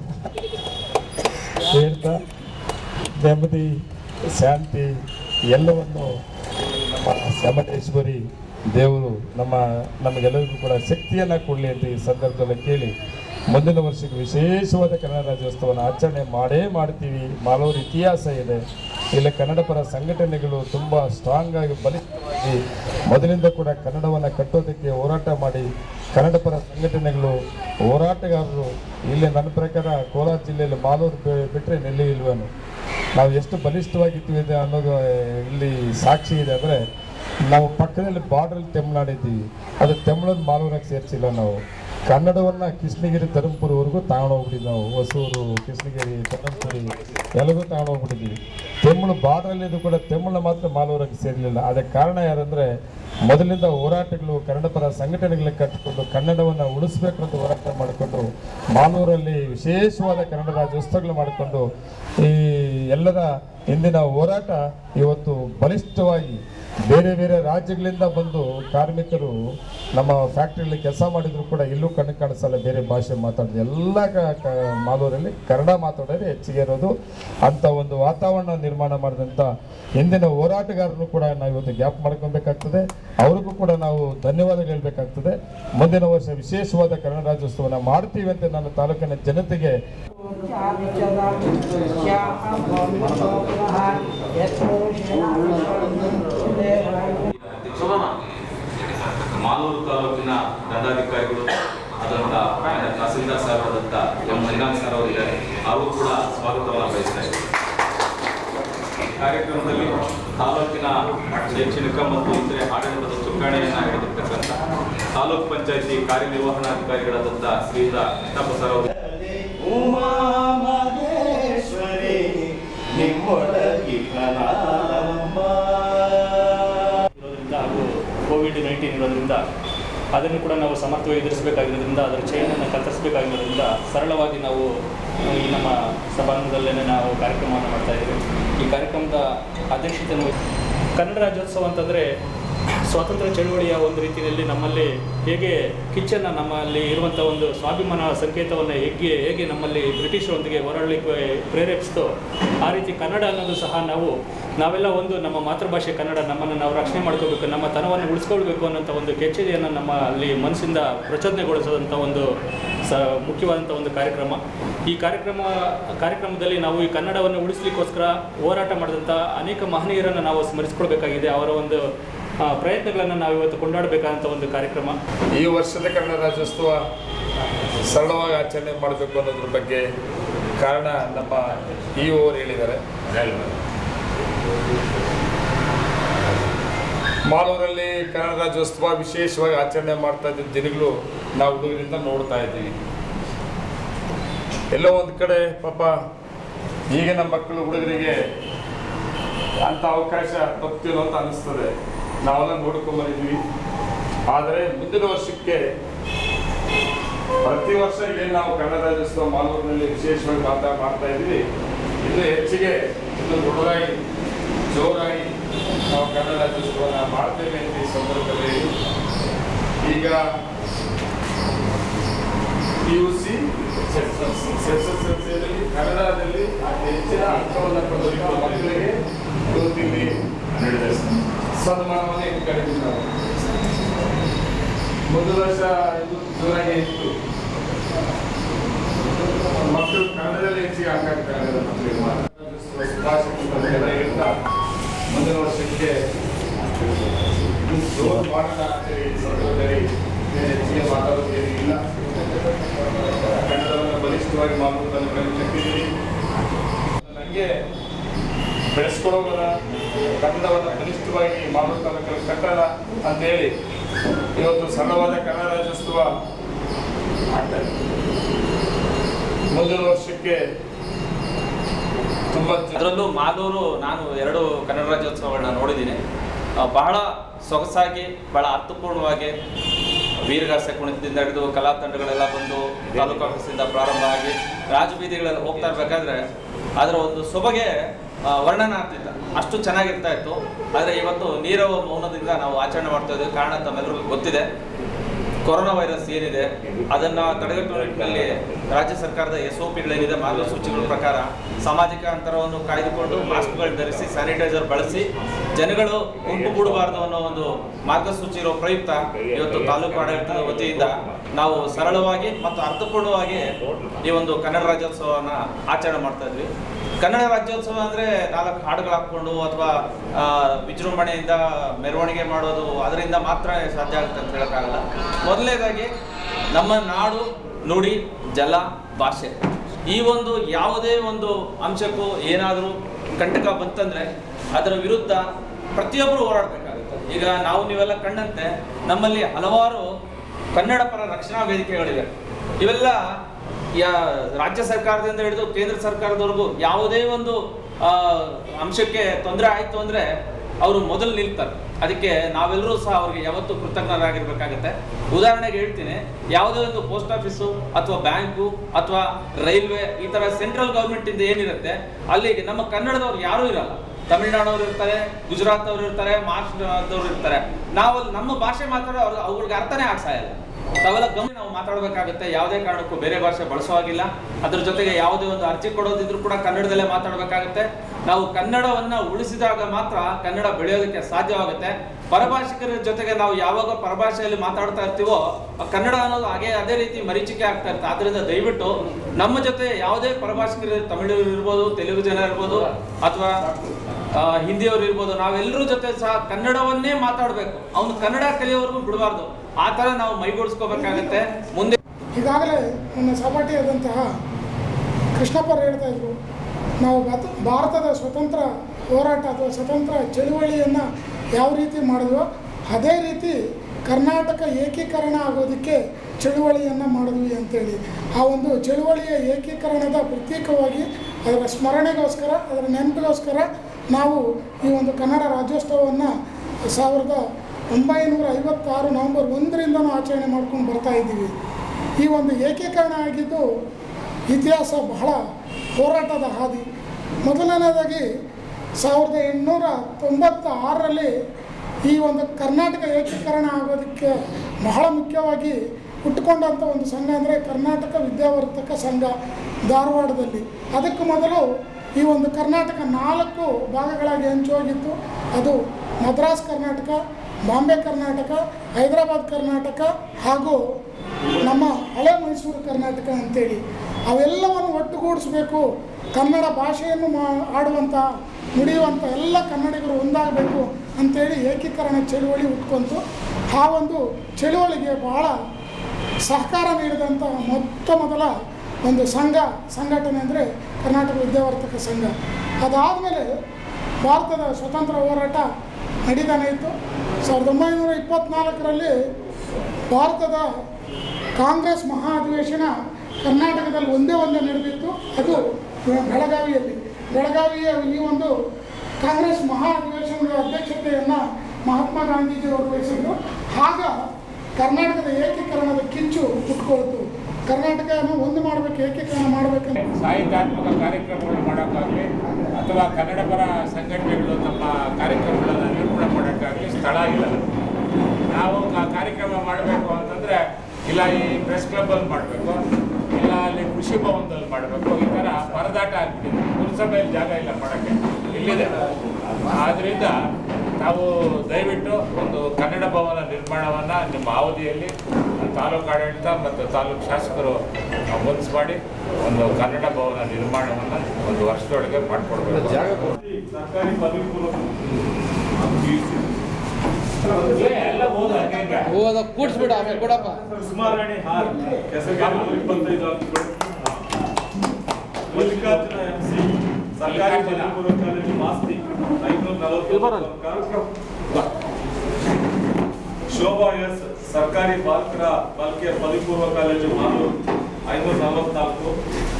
ಹೇಳ್ತಾ ನೆಮ್ಮದಿ ಶಾಂತಿ ಎಲ್ಲವನ್ನು ಆ ಚಾಮುಂಡೇಶ್ವರಿ ದೇವರು ನಮ್ಮ ನಮಗೆಲ್ಲರಿಗೂ ಕೂಡ ಶಕ್ತಿಯನ್ನು ಕೊಡಲಿ ಅಂತ ಈ ಸಂದರ್ಭದಲ್ಲಿ ಕೇಳಿ ಮುಂದಿನ ವರ್ಷಕ್ಕೆ ವಿಶೇಷವಾದ ಕನ್ನಡ ರಾಜ್ಯೋತ್ಸವನ ಆಚರಣೆ ಮಾಡೇ ಮಾಡ್ತೀವಿ ಮಾಲೂರು ಇತಿಹಾಸ ಇದೆ ಇಲ್ಲಿ ಕನ್ನಡ ಪರ ಸಂಘಟನೆಗಳು ತುಂಬ ಸ್ಟ್ರಾಂಗ್ ಆಗಿ ಬಲಿಷ್ಠವಾಗಿ ಮೊದಲಿಂದ ಕೂಡ ಕನ್ನಡವನ್ನು ಕಟ್ಟೋದಕ್ಕೆ ಹೋರಾಟ ಮಾಡಿ ಕನ್ನಡ ಪರ ಸಂಘಟನೆಗಳು ಹೋರಾಟಗಾರರು ಇಲ್ಲಿ ನನ್ನ ಪ್ರಕಾರ ಕೋಲಾರ ಜಿಲ್ಲೆಯಲ್ಲಿ ಮಾಲೂರು ಬಿ- ಬಿಟ್ಟರೆ ನೆಲ್ಲಿ ಇಲ್ವೇನು ನಾವು ಎಷ್ಟು ಬಲಿಷ್ಠವಾಗಿದ್ದೀವಿ ಇದೆ ಅನ್ನೋದು ಆ, ಇಲ್ಲಿ ಸಾಕ್ಷಿ ಇದೆ ಅಂದರೆ ನಾವು ಪಕ್ಕದಲ್ಲಿ ಬಾರ್ಡ್ರಲ್ಲಿ ತಮಿಳ್ನಾಡಿದ್ದೀವಿ ಅದು ತಮಿಳನ್ನು ಮಾಲೂರಾಗಿ ಸೇರಿಸಿಲ್ಲ ನಾವು ಕನ್ನಡವನ್ನು ಕೃಷ್ಣಗಿರಿ ಧರ್ಮಪುರವರೆಗೂ ತಗೊಂಡೋಗ್ಬಿಟ್ಟಿದ್ವಿ ನಾವು ಹೊಸೂರು ಕೃಷ್ಣಗಿರಿ ಧರ್ಮಪುರಿ ಎಲ್ಲಗೂ ತಗೊಂಡೋಗ್ಬಿಟ್ಟಿದ್ದೀವಿ ತಮಿಳು ಬಾರ್ಡ್ರಲ್ಲಿದ್ದು ಕೂಡ ತಮಿಳನ್ನ ಮಾತ್ರ ಮಾಲೂರಾಗಿ ಸೇರಲಿಲ್ಲ ಅದಕ್ಕೆ ಕಾರಣ ಯಾರಂದರೆ ಮೊದಲಿಂದ ಹೋರಾಟಗಳು ಕನ್ನಡ ಪರ ಸಂಘಟನೆಗಳಿಗೆ ಕಟ್ಟಿಕೊಂಡು ಕನ್ನಡವನ್ನು ಉಳಿಸ್ಬೇಕು ಅಂತ ಹೋರಾಟ ಮಾಡಿಕೊಂಡು ಮಾಲೂರಲ್ಲಿ ವಿಶೇಷವಾದ ಕನ್ನಡ ರಾಜ್ಯೋತ್ಸವಗಳು ಮಾಡಿಕೊಂಡು ಈ ಎಲ್ಲರ ಇಂದಿನ ಹೋರಾಟ ಇವತ್ತು ಬಲಿಷ್ಠವಾಗಿ ಬೇರೆ ಬೇರೆ ರಾಜ್ಯಗಳಿಂದ ಬಂದು ಕಾರ್ಮಿಕರು ನಮ್ಮ ಫ್ಯಾಕ್ಟ್ರಿಯಲ್ಲಿ ಕೆಲಸ ಮಾಡಿದ್ರು ಕೂಡ ಇಲ್ಲೂ ಕಣ್ಣು ಕಾಣಿಸಲ್ಲ ಬೇರೆ ಭಾಷೆ ಮಾತಾಡೋದು ಎಲ್ಲ ಕ- ಕ- ಮಾಲೂರಲ್ಲಿ ಕನ್ನಡ ಮಾತಾಡೋದೇ ಹೆಚ್ಚಿಗೆ ಇರೋದು ಅಂಥ ಒಂದು ವಾತಾವರಣ ನಿರ್ಮಾಣ ಮಾಡಿದಂಥ ಹಿಂದಿನ ಹೋರಾಟಗಾರರು ಕೂಡ ನಾವು ಇವತ್ತು ಗ್ಯಾಪ್ ಮಾಡ್ಕೊಬೇಕಾಗ್ತದೆ ಅವ್ರಿಗೂ ಕೂಡ ನಾವು ಧನ್ಯವಾದಗಳು ಹೇಳಬೇಕಾಗ್ತದೆ ಮುಂದಿನ ವರ್ಷ ವಿಶೇಷವಾದ ಕನ್ನಡ ರಾಜ್ಯೋತ್ಸವನ ಮಾಡ್ತೀವಿ ಅಂತ ನಾನು ತಾಲೂಕಿನ ಜನತೆಗೆ ಮಾಲೂರು ತಾಲೂಕಿನ ದಂಡಾಧಿಕಾರಿಗಳು ಆದಂಥ ಮಾನ್ಯ ತಹಸೀಲ್ದಾರ್ ಸಾಹೇಬರಾದಂಥ ಎಂ ಮಂಜಾನ್ ಸರ್ ಅವರಿದ್ದಾರೆ ಅವರು ಕೂಡ ಸ್ವಾಗತವನ್ನು ಬಯಸ್ತಾ ಇದ್ದಾರೆ ಈ ಕಾರ್ಯಕ್ರಮದಲ್ಲಿ ತಾಲೂಕಿನ ಶೈಕ್ಷಣಿಕ ಮತ್ತು ಇತರೆ ಆಡಳಿತದ ಚುಕ್ಕಾಣಿಯನ್ನು ಹಿಡಿದಿರ್ತಕ್ಕಂಥ ತಾಲೂಕ್ ಪಂಚಾಯತಿ ಕಾರ್ಯನಿರ್ವಹಣಾಧಿಕಾರಿಗಳಾದಂಥ ಶ್ರೀಯುತ ಕೃಷ್ಣಪ್ಪ ಸರ್ ಅವರು ಉಮಾ ಮಹೇಶ್ವರಿ ನಿಮ್ಮೊಳಗಿನ ನಾನಮ್ಮ ಇರೋದ್ರಿಂದ ಹಾಗೂ ಕೋವಿಡ್ ನೈನ್ಟೀನ್ ಇರೋದ್ರಿಂದ ಅದನ್ನು ಕೂಡ ನಾವು ಸಮರ್ಥವಾಗಿ ಎದುರಿಸಬೇಕಾಗಿರೋದ್ರಿಂದ ಅದರ ಚೈನನ್ನು ಕತ್ತರಿಸಬೇಕಾಗಿರೋದ್ರಿಂದ ಸರಳವಾಗಿ ನಾವು ಈ ನಮ್ಮ ಸಭಾಂಗಣದಲ್ಲೇ ನಾವು ಕಾರ್ಯಕ್ರಮವನ್ನು ಮಾಡ್ತಾ ಇದ್ದೀವಿ ಈ ಕಾರ್ಯಕ್ರಮದ ಅಧ್ಯಕ್ಷತೆಯನ್ನು ವಹಿಸಿ- ಕನ್ನಡ ರಾಜ್ಯೋತ್ಸವ ಅಂತಂದರೆ ಸ್ವಾತಂತ್ರ್ಯ ಚಳುವಳಿಯ ಒಂದು ರೀತಿಯಲ್ಲಿ ನಮ್ಮಲ್ಲಿ ಹೇಗೆ ಕಿಚ್ಚನ್ನು ನಮ್ಮಲ್ಲಿ ಇರುವಂಥ ಒಂದು ಸ್ವಾಭಿಮಾನ ಸಂಕೇತವನ್ನು ಹೇಗೆ ಹೇಗೆ ನಮ್ಮಲ್ಲಿ ಬ್ರಿಟಿಷರೊಂದಿಗೆ ಹೋರಾಡಲಿಕ್ಕೆ ಪ್ರೇರೇಪಿಸ್ತೋ ಆ ರೀತಿ ಕನ್ನಡ ಅನ್ನೋದು ಸಹ ನಾವು ನಾವೆಲ್ಲ ಒಂದು ನಮ್ಮ ಮಾತೃಭಾಷೆ ಕನ್ನಡ ನಮ್ಮನ್ನು ನಾವು ರಕ್ಷಣೆ ಮಾಡ್ಕೋಬೇಕು ನಮ್ಮ ತನವನ್ನು ಉಳಿಸ್ಕೊಳ್ಬೇಕು ಅನ್ನೋಂಥ ಒಂದು ಕೆಚ್ಚೆದೆಯನ್ನು ನಮ್ಮ ಅಲ್ಲಿ ಮನಸ್ಸಿಂದ ಪ್ರಚೋದನೆಗೊಳಿಸೋದಂಥ ಒಂದು ಸ ಮುಖ್ಯವಾದಂಥ ಒಂದು ಕಾರ್ಯಕ್ರಮ ಈ ಕಾರ್ಯಕ್ರಮ ಕಾರ್ಯಕ್ರಮದಲ್ಲಿ ನಾವು ಈ ಕನ್ನಡವನ್ನು ಉಳಿಸ್ಲಿಕ್ಕೋಸ್ಕರ ಹೋರಾಟ ಮಾಡಿದಂಥ ಅನೇಕ ಮಹನೀಯರನ್ನು ನಾವು ಸ್ಮರಿಸ್ಕೊಳ್ಬೇಕಾಗಿದೆ ಅವರ ಒಂದು ಆ, ಪ್ರಯತ್ನಗಳನ್ನು ನಾವು ಇವತ್ತು ಕೊಂಡಾಡಬೇಕಾದಂಥ ಒಂದು ಕಾರ್ಯಕ್ರಮ ಈ ವರ್ಷದ ಕನ್ನಡ ರಾಜ್ಯೋತ್ಸವ ಸರಳವಾಗಿ ಆಚರಣೆ ಮಾಡಬೇಕು ಅನ್ನೋದ್ರ ಬಗ್ಗೆ ಕಾರಣ ನಮ್ಮ ಇ ಅವರು ಹೇಳಿದ್ದಾರೆ ಮಾಲೂರಲ್ಲಿ ಕನ್ನಡ ರಾಜ್ಯೋತ್ಸವ ವಿಶೇಷವಾಗಿ ಆಚರಣೆ ಮಾಡ್ತಾ ಇದ್ದ ದಿನಗಳು ನಾವು ಹುಡುಗರಿಂದ ನೋಡ್ತಾ ಇದ್ದೀವಿ ಎಲ್ಲೋ ಒಂದು ಕಡೆ ಪಾಪ ಈಗಿನ ಮಕ್ಕಳು ಹುಡುಗರಿಗೆ ಅಂಥ ಅವಕಾಶ ತಪ್ಪಿಲ್ಲ ಅಂತ ಅನಿಸ್ತದೆ ನಾವೆಲ್ಲ ನೋಡ್ಕೊಂಬಂದಿದ್ವಿ ಆದರೆ ಮುಂದಿನ ವರ್ಷಕ್ಕೆ ಪ್ರತಿ ವರ್ಷ ಏನು ನಾವು ಕನ್ನಡ ರಾಜ್ಯೋತ್ಸವ ಮಾಲೂರಿನಲ್ಲಿ ವಿಶೇಷವಾಗಿ ಮಾತಾ ಮಾಡ್ತಾ ಇದ್ವಿ ಇನ್ನು ಹೆಚ್ಚಿಗೆ ಇನ್ನು ದೊಡ್ಡದಾಗಿ ಜೋರಾಗಿ ನಾವು ಕನ್ನಡ ರಾಜ್ಯೋತ್ಸವನ ಮಾಡ್ತೇವೆ ಅಂತ ಈ ಸಂದರ್ಭದಲ್ಲಿ ಈಗ ಪಿ ಯು ಸಿ ಸೆಸ್ಸೆಸ್ಸೆಲ್ಸಿಯಲ್ಲಿ ಕನ್ನಡದಲ್ಲಿ ಅತಿ ಹೆಚ್ಚಿನ ಅಂಕವನ್ನು ಪಡೆದಿರುವ ಮಕ್ಕಳಿಗೆ ಇವತ್ತಿಲ್ಲಿ ಸನ್ಮಾನವನ್ನು ಇಟ್ಕೊಂಡಿದ್ದೀವಿ ನಾವು ಮೊದಲ ವರ್ಷ ಇದು ಜೋರಾಗಿ ಇತ್ತು ಮಕ್ಕಳು ಕನ್ನಡದಲ್ಲಿ ಹೆಚ್ಚಿಗೆ ಅಂಕ ತಗೊಂಡಿದ್ದಾರೆ ಮಕ್ಕಳಿಗೆ ಮಾತ್ರ ಶುಭಾಶಯಗಳು ಹೇಳ್ತಾ ಮುಂದಿನ ವರ್ಷಕ್ಕೆ ಇದು ಜೋರು ಮಾಡೋಣ ಅಂತೇಳಿ ಈ ಸಂದರ್ಭದಲ್ಲಿ ಏನು ಹೆಚ್ಚಿಗೆ ಮಾತಾಡೋದು ಏನೂ ಇಲ್ಲ ಕನ್ನಡವನ್ನು ಬಲಿಷ್ಠವಾಗಿ ಮಾಡುವುದನ್ನು ಕಲಿತಿದ್ದೀನಿ ನನಗೆ ಬೆಳೆಸ್ಕೊಳ್ಳೋದರ ಕನ್ನಡವನ್ನು ಬಲಿಷ್ಠವಾಗಿ ಮಾಡುವ ತಾಲೂಕಲ್ಲಿ ಕಟ್ಟಡ ಅಂತೇಳಿ ಇವತ್ತು ಸರಳವಾದ ಕನ್ನಡ ರಾಜ್ಯೋತ್ಸವ ಮಾಡ್ತಾರೆ ಮುಂದಿನ ವರ್ಷಕ್ಕೆ ತುಂಬ ಅದರಲ್ಲೂ ಮಾಲೂರು ನಾನು ಎರಡು ಕನ್ನಡ ರಾಜ್ಯೋತ್ಸವಗಳನ್ನ ನೋಡಿದ್ದೀನಿ ಆ, ಬಹಳ ಸೊಗಸಾಗಿ ಬಹಳ ಅರ್ಥಪೂರ್ಣವಾಗಿ ವೀರಗಾಸೆ ಕುಣಿತದಿಂದ ಹಿಡಿದು ಕಲಾ ತಂಡಗಳೆಲ್ಲ ಬಂದು ತಾಲೂಕು ಆಫೀಸಿಂದ ಪ್ರಾರಂಭ ಆಗಿ ರಾಜಬೀದಿಗಳೆಲ್ಲ ಹೋಗ್ತಾ ಇರಬೇಕಾದ್ರೆ ಅದರ ಒಂದು ಸೊಬಗೆ ಆ, ವರ್ಣನ ಆಗ್ತಿಲ್ಲ ಅಷ್ಟು ಚೆನ್ನಾಗಿರ್ತಾ ಇತ್ತು ಆದರೆ ಇವತ್ತು ನೀರವ ಮೌನದಿಂದ ನಾವು ಆಚರಣೆ ಮಾಡ್ತಾ ಇದ್ದೀವಿ ಕಾರಣ ತಮ್ಮೆಲ್ಲರಿಗೂ ಗೊತ್ತಿದೆ ಕೊರೋನಾ ವೈರಸ್ ಏನಿದೆ ಅದನ್ನ ತಡೆಗಟ್ಟುವ ನಿಟ್ಟಿನಲ್ಲಿ ರಾಜ್ಯ ಸರ್ಕಾರದ ಎಸ್ ಒ ಪಿಗಳೇನಿದೆ ಮಾರ್ಗಸೂಚಿಗಳ ಪ್ರಕಾರ ಸಾಮಾಜಿಕ ಅಂತರವನ್ನು ಕಾಯ್ದುಕೊಂಡು ಮಾಸ್ಕ್ಗಳು ಧರಿಸಿ ಸ್ಯಾನಿಟೈಸರ್ ಬಳಸಿ ಜನಗಳು ಗುಂಪುಗೂಡಬಾರದು ಅನ್ನೋ ಒಂದು ಮಾರ್ಗಸೂಚಿ ಇರೋ ಪ್ರಯುಕ್ತ ಇವತ್ತು ತಾಲೂಕು ಆಡಳಿತದ ವತಿಯಿಂದ ನಾವು ಸರಳವಾಗಿ ಮತ್ತು ಅರ್ಥಪೂರ್ಣವಾಗಿ ಈ ಒಂದು ಕನ್ನಡ ರಾಜ್ಯೋತ್ಸವವನ್ನು ಆಚರಣೆ ಮಾಡ್ತಾ ಇದ್ವಿ ಕನ್ನಡ ರಾಜ್ಯೋತ್ಸವ ಅಂದರೆ ನಾಲ್ಕು ಹಾಡುಗಳು ಹಾಕ್ಕೊಂಡು ಅಥವಾ ಆ, ವಿಜೃಂಭಣೆಯಿಂದ ಮೆರವಣಿಗೆ ಮಾಡೋದು ಅದರಿಂದ ಮಾತ್ರ ಸಾಧ್ಯ ಆಗುತ್ತೆ ಅಂತ ಹೇಳೋಕ್ಕಾಗಲ್ಲ ಮೊದಲನೇದಾಗಿ ನಮ್ಮ ನಾಡು ನುಡಿ ಜಲ ಭಾಷೆ ಈ ಒಂದು ಯಾವುದೇ ಒಂದು ಅಂಶಕ್ಕೂ ಏನಾದರೂ ಕಂಟಕ ಬಂತಂದ್ರೆ ಅದರ ವಿರುದ್ಧ ಪ್ರತಿಯೊಬ್ಬರು ಹೋರಾಡಬೇಕಾಗುತ್ತೆ ಈಗ ನಾವು ನೀವೆಲ್ಲ ಕಂಡಂತೆ ನಮ್ಮಲ್ಲಿ ಹಲವಾರು ಕನ್ನಡ ಪರ ರಕ್ಷಣಾ ವೇದಿಕೆಗಳಿವೆ ಇವೆಲ್ಲ ಯಾ ರಾಜ್ಯ ಸರ್ಕಾರದಿಂದ ಹಿಡಿದು ಕೇಂದ್ರ ಸರ್ಕಾರದವರೆಗೂ ಯಾವುದೇ ಒಂದು ಆ, ಅಂಶಕ್ಕೆ ತೊಂದರೆ ಆಯಿತು ಅಂದರೆ ಅವರು ಮೊದಲು ನಿಲ್ತಾರೆ ಅದಕ್ಕೆ ನಾವೆಲ್ಲರೂ ಸಹ ಅವ್ರಿಗೆ ಯಾವತ್ತೂ ಕೃತಜ್ಞರಾಗಿರ್ಬೇಕಾಗತ್ತೆ ಉದಾಹರಣೆಗೆ ಹೇಳ್ತೀನಿ ಯಾವುದೇ ಒಂದು ಪೋಸ್ಟ್ ಆಫೀಸು ಅಥವಾ ಬ್ಯಾಂಕು ಅಥವಾ ರೈಲ್ವೆ ಈ ಥರ ಸೆಂಟ್ರಲ್ ಗೌರ್ಮೆಂಟಿಂದ ಏನಿರುತ್ತೆ ಅಲ್ಲಿಗೆ ನಮ್ಮ ಕನ್ನಡದವ್ರು ಯಾರೂ ಇರಲ್ಲ ತಮಿಳ್ನಾಡವ್ರು ಇರ್ತಾರೆ ಗುಜರಾತ್ ಅವ್ರು ಇರ್ತಾರೆ ಮಹಾರಾಷ್ಟ್ರದವ್ರು ಇರ್ತಾರೆ ನಾವು ಅಲ್ಲಿ ನಮ್ಮ ಭಾಷೆ ಮಾತಾಡೋ ಅವ್ರಿಗೆ ಅವ್ರಿಗೆ ಅರ್ಥನೇ ಆಗ್ತಾ ಇಲ್ಲ ತಾವೆಲ್ಲ ಗಮನ ನಾವು ಮಾತಾಡಬೇಕಾಗುತ್ತೆ ಯಾವುದೇ ಕಾರಣಕ್ಕೂ ಬೇರೆ ಭಾಷೆ ಬಳಸೋ ಹಾಗಿಲ್ಲ ಅದ್ರ ಜೊತೆಗೆ ಯಾವುದೇ ಒಂದು ಅರ್ಜಿ ಕೊಡೋದಿದ್ರು ಕೂಡ ಕನ್ನಡದಲ್ಲೇ ಮಾತಾಡಬೇಕಾಗುತ್ತೆ ನಾವು ಕನ್ನಡವನ್ನ ಉಳಿಸಿದಾಗ ಮಾತ್ರ ಕನ್ನಡ ಬೆಳೆಯೋದಕ್ಕೆ ಸಾಧ್ಯವಾಗುತ್ತೆ ಪರಭಾಷಿಕರ ಜೊತೆಗೆ ನಾವು ಯಾವಾಗ ಪರಭಾಷೆಯಲ್ಲಿ ಮಾತಾಡ್ತಾ ಇರ್ತೀವೋ ಆ ಕನ್ನಡ ಅನ್ನೋದು ಹಾಗೆ ಅದೇ ರೀತಿ ಮರೀಚಿಕೆ ಆಗ್ತಾ ಇರುತ್ತೆ ಆದ್ರಿಂದ ದಯವಿಟ್ಟು ನಮ್ಮ ಜೊತೆ ಯಾವುದೇ ಪರಭಾಷಿಕರು ತಮಿಳರು ಇರ್ಬೋದು ತೆಲುಗು ಜನ ಇರ್ಬೋದು ಅಥವಾ ಆ, ಹಿಂದಿಯವರು ಇರ್ಬೋದು ನಾವೆಲ್ಲರ ಜೊತೆ ಸಹ ಕನ್ನಡವನ್ನೇ ಮಾತಾಡಬೇಕು ಅವನು ಕನ್ನಡ ಕಲಿಯೋವರೆಗೂ ಬಿಡಬಾರ್ದು ಆ ಥರ ನಾವು ಮೈಗೂಡಿಸ್ಕೋಬೇಕಾಗತ್ತೆ ಮುಂದೆ ಈಗಾಗಲೇ ನನ್ನ ಸಹಪಾಠಿಯಾದಂತಹ ಕೃಷ್ಣಪ್ಪರು ಹೇಳ್ತಾ ಇದ್ರು ನಾವು ಬತ- ಭಾರತದ ಸ್ವತಂತ್ರ ಹೋರಾಟ ಅಥವಾ ಸ್ವತಂತ್ರ ಚಳುವಳಿಯನ್ನು ಯಾವ ರೀತಿ ಮಾಡಿದ್ವೋ ಅದೇ ರೀತಿ ಕರ್ನಾಟಕ ಏಕೀಕರಣ ಆಗೋದಕ್ಕೆ ಚಳುವಳಿಯನ್ನು ಮಾಡಿದ್ವಿ ಅಂತೇಳಿ ಆ ಒಂದು ಚಳುವಳಿಯ ಏಕೀಕರಣದ ಪ್ರತೀಕವಾಗಿ ಅದರ ಸ್ಮರಣೆಗೋಸ್ಕರ ಅದರ ನೆನಪಿಗೋಸ್ಕರ ನಾವು ಈ ಒಂದು ಕನ್ನಡ ರಾಜ್ಯೋತ್ಸವವನ್ನು ಸಾವಿರದ ಒಂಬೈನೂರ ಐವತ್ತಾರು ನವೆಂಬರ್ ಒಂದರಿಂದನೂ ಆಚರಣೆ ಮಾಡ್ಕೊಂಡು ಬರ್ತಾ ಇದ್ದೀವಿ ಈ ಒಂದು ಏಕೀಕರಣ ಆಗಿದ್ದು ಇತಿಹಾಸ ಬಹಳ ಹೋರಾಟದ ಹಾದಿ ಮೊದಲನೇದಾಗಿ ಸಾವಿರದ ಎಂಟುನೂರ ತೊಂಬತ್ತ ಆರರಲ್ಲಿ ಈ ಒಂದು ಕರ್ನಾಟಕ ಏಕೀಕರಣ ಆಗೋದಕ್ಕೆ ಬಹಳ ಮುಖ್ಯವಾಗಿ ಹುಟ್ಟುಕೊಂಡಂಥ ಒಂದು ಸಂಘ ಅಂದರೆ ಕರ್ನಾಟಕ ವಿದ್ಯಾವರ್ತಕ ಸಂಘ ಧಾರವಾಡದಲ್ಲಿ ಅದಕ್ಕೆ ಮೊದಲು ಈ ಒಂದು ಕರ್ನಾಟಕ ನಾಲ್ಕು ಭಾಗಗಳಾಗಿ ಹಂಚಿ ಹೋಗಿತ್ತು ಅದು ಮದ್ರಾಸ್ ಕರ್ನಾಟಕ ಬಾಂಬೆ ಕರ್ನಾಟಕ ಹೈದರಾಬಾದ್ ಕರ್ನಾಟಕ ಹಾಗೂ ನಮ್ಮ ಹಳೆ ಮೈಸೂರು ಕರ್ನಾಟಕ ಅಂತೇಳಿ ಅವೆಲ್ಲವನ್ನು ಒಟ್ಟುಗೂಡಿಸ್ಬೇಕು ಕನ್ನಡ ಭಾಷೆಯನ್ನು ಮಾ ಆಡುವಂಥ ನುಡಿಯುವಂಥ ಎಲ್ಲ ಕನ್ನಡಿಗರು ಒಂದಾಗಬೇಕು ಅಂತೇಳಿ ಏಕೀಕರಣ ಚಳುವಳಿ ಹುಟ್ಕೊಂತು ಆ ಒಂದು ಚಳುವಳಿಗೆ ಬಹಳ ಸಹಕಾರ ನೀಡಿದಂಥ ಮೊತ್ತ ಮೊದಲ ಒಂದು ಸಂಘ ಸಂಘಟನೆ ಅಂದರೆ ಕರ್ನಾಟಕ ವಿದ್ಯಾವರ್ತಕ ಸಂಘ ಅದಾದಮೇಲೆ ಭಾರತದ ಸ್ವತಂತ್ರ ಹೋರಾಟ ನಡೀತಾನೆ ಇತ್ತು ಸಾವಿರದ ಒಂಬೈನೂರ ಇಪ್ಪತ್ತ್ನಾಲ್ಕರಲ್ಲಿ ಭಾರತದ ಕಾಂಗ್ರೆಸ್ ಮಹಾ ಅಧಿವೇಶನ ಕರ್ನಾಟಕದಲ್ಲಿ ಒಂದೇ ಒಂದೇ ನಡೆದಿತ್ತು ಅದು ಬೆಳಗಾವಿಯಲ್ಲಿ ಬೆಳಗಾವಿಯ ಈ ಒಂದು ಕಾಂಗ್ರೆಸ್ ಮಹಾ ಅಧಿವೇಶನದ ಅಧ್ಯಕ್ಷತೆಯನ್ನು ಮಹಾತ್ಮ ಗಾಂಧೀಜಿಯವರು ವಹಿಸಿದ್ರು ಆಗ ಕರ್ನಾಟಕದ ಏಕೀಕರಣದ ಕಿಚ್ಚು ಹುಟ್ಕೊಳ್ತು ಕರ್ನಾಟಕನ ಒಂದು ಮಾಡಬೇಕು ಏಕೀಕರಣ ಮಾಡಬೇಕಂತ ಸಾಹಿತ್ಯಾತ್ಮಕ ಕಾರ್ಯಕ್ರಮಗಳು ಮಾಡೋಕ್ಕಾಗಲಿ ಅಥವಾ ಕನ್ನಡ ಪರ ಸಂಘಟನೆಗಳು ನಮ್ಮ ಕಾರ್ಯಕ್ರಮಗಳನ್ನು ನಿರೂಪಣೆ ಮಾಡೋಕ್ಕಾಗಲಿ ಸ್ಥಳ ಇಲ್ಲ ನಾವು ಆ ಕಾರ್ಯಕ್ರಮ ಮಾಡಬೇಕು ಅಂತಂದರೆ ಇಲ್ಲ ಈ ಪ್ರೆಸ್ ಕ್ಲಬ್ಬಲ್ಲಿ ಮಾಡಬೇಕು ಇಲ್ಲ ಅಲ್ಲಿ ಕೃಷಿ ಭವನದಲ್ಲಿ ಮಾಡಬೇಕು ಈ ಥರ ಪರದಾಟ ಆಗ್ಬಿಟ್ಟಿದೆ ಪುರಸಭೆಯಲ್ಲಿ ಜಾಗ ಇಲ್ಲ ಮಾಡೋಕ್ಕೆ ಇಲ್ಲಿದೆ ಆದ್ದರಿಂದ ನಾವು ದಯವಿಟ್ಟು ಒಂದು ಕನ್ನಡ ಭವನ ನಿರ್ಮಾಣವನ್ನು ನಿಮ್ಮ ಅವಧಿಯಲ್ಲಿ ತಾಲೂಕು ಆಡಳಿತ ಮತ್ತು ತಾಲೂಕು ಶಾಸಕರು ಮುನ್ಸ್ ಮಾಡಿ ಒಂದು ಕನ್ನಡ ಭವನ ನಿರ್ಮಾಣವನ್ನು ಒಂದು ವರ್ಷದೊಳಗೆ ಮಾಡಿಕೊಡ್ಬೇಕು ಸರ್ಕಾರಿ ಪದವಿ ಪೂರ್ವ ಎಲ್ಲ ಓದು ಓದ ಕೂಡ್ಸ್ಬಿಡು ಆಮೇಲೆ ಕೊಡಪ್ಪ ಕುಸುಮಾರಾಣಿ ಹಾರ್ ಹೆಸರುಗಾರರು ಇಪ್ಪತ್ತೈದು ಅಂಕಗಳು ಮಲ್ಲಿಕಾರ್ಜುನ ಎಂ ಸಿ ಸರ್ಕಾರಿ ಪದವಿ ಪೂರ್ವ ಕಾಲೇಜು ಮಾಸ್ತಿ ಶೋಭಾ ಎಸ್ ಸರ್ಕಾರಿ ಬಾಲಕರ ಬಾಲಕಿಯರ ಪದವಿ ಪೂರ್ವ ಕಾಲೇಜು ಮಾಲೂರು ಐನೂರ ನಲವತ್ನಾಲ್ಕು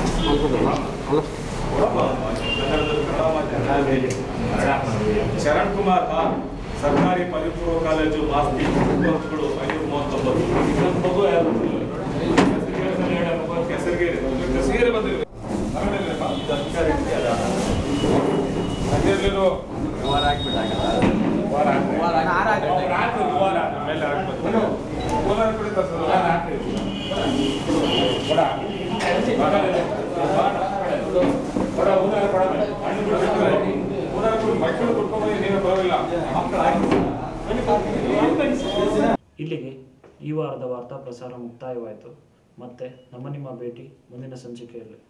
ಶರಣ್ ಕುಮಾರ್ ಆರ್ ಸರ್ಕಾರಿ ಪದವಿ ಪೂರ್ವ ಕಾಲೇಜು ಮಾಸ್ತಿ ವಿದ್ಯಾರ್ಥಿಗಳು ಐನೂರ ಮೂವತ್ತೊಂಬತ್ತು ಇನ್ನೊಂದು ಮಗು ಯಾರು ಕೆಸರಿಗೇರಿ ಕೆಸರಿಗೇರಿ ಬಂದಿರಿ ಇದು ಅಧಿಕಾರಿ ಇದೆ, ಅದ. ಅಲ್ಲಿರೋ ವಾರ ಹಾಕ್ಬಿಟ್ಟಾಗ ವಾರ ಹಾಕ್ಬಿಟ್ಟು. ವಾರ ಹಾಕ್ಬಿಟ್ಟು, ವಾರ ಆಮೇಲೆ ಹಾಕ್ಬೇಕು. ಕೋಲಾರ ಕಡೆ ತರ್ಸೋದು, ವಾರ ಹಾಕ್ಬೇಕು. ಕೊಡ. ಮಗನಿಗೆ. ಕೊಡ, ಊರಾಗ ಕೊಡ. ಹಣ್ಣು ಬಿಡ್ಬೇಕು. ಊರಾಗ ಕೊಡು, ಮಕ್ಕಳು ಕೊಟ್ಕೊಂಡ್ಬಂದು ನೀವೇ ಬರೋದಿಲ್ಲ ಮಕ್ಕಳು ಹಾಕಿ. ಇಲ್ಲಿಗೆ ಈ ವಾರದ ವಾರ್ತಾ ಪ್ರಸಾರ ಮುಕ್ತಾಯವಾಯಿತು ಮತ್ತೆ ನಮ್ಮ ನಿಮ್ಮ ಭೇಟಿ ಮುಂದಿನ ಸಂಚಿಕೆಯಲ್ಲಿ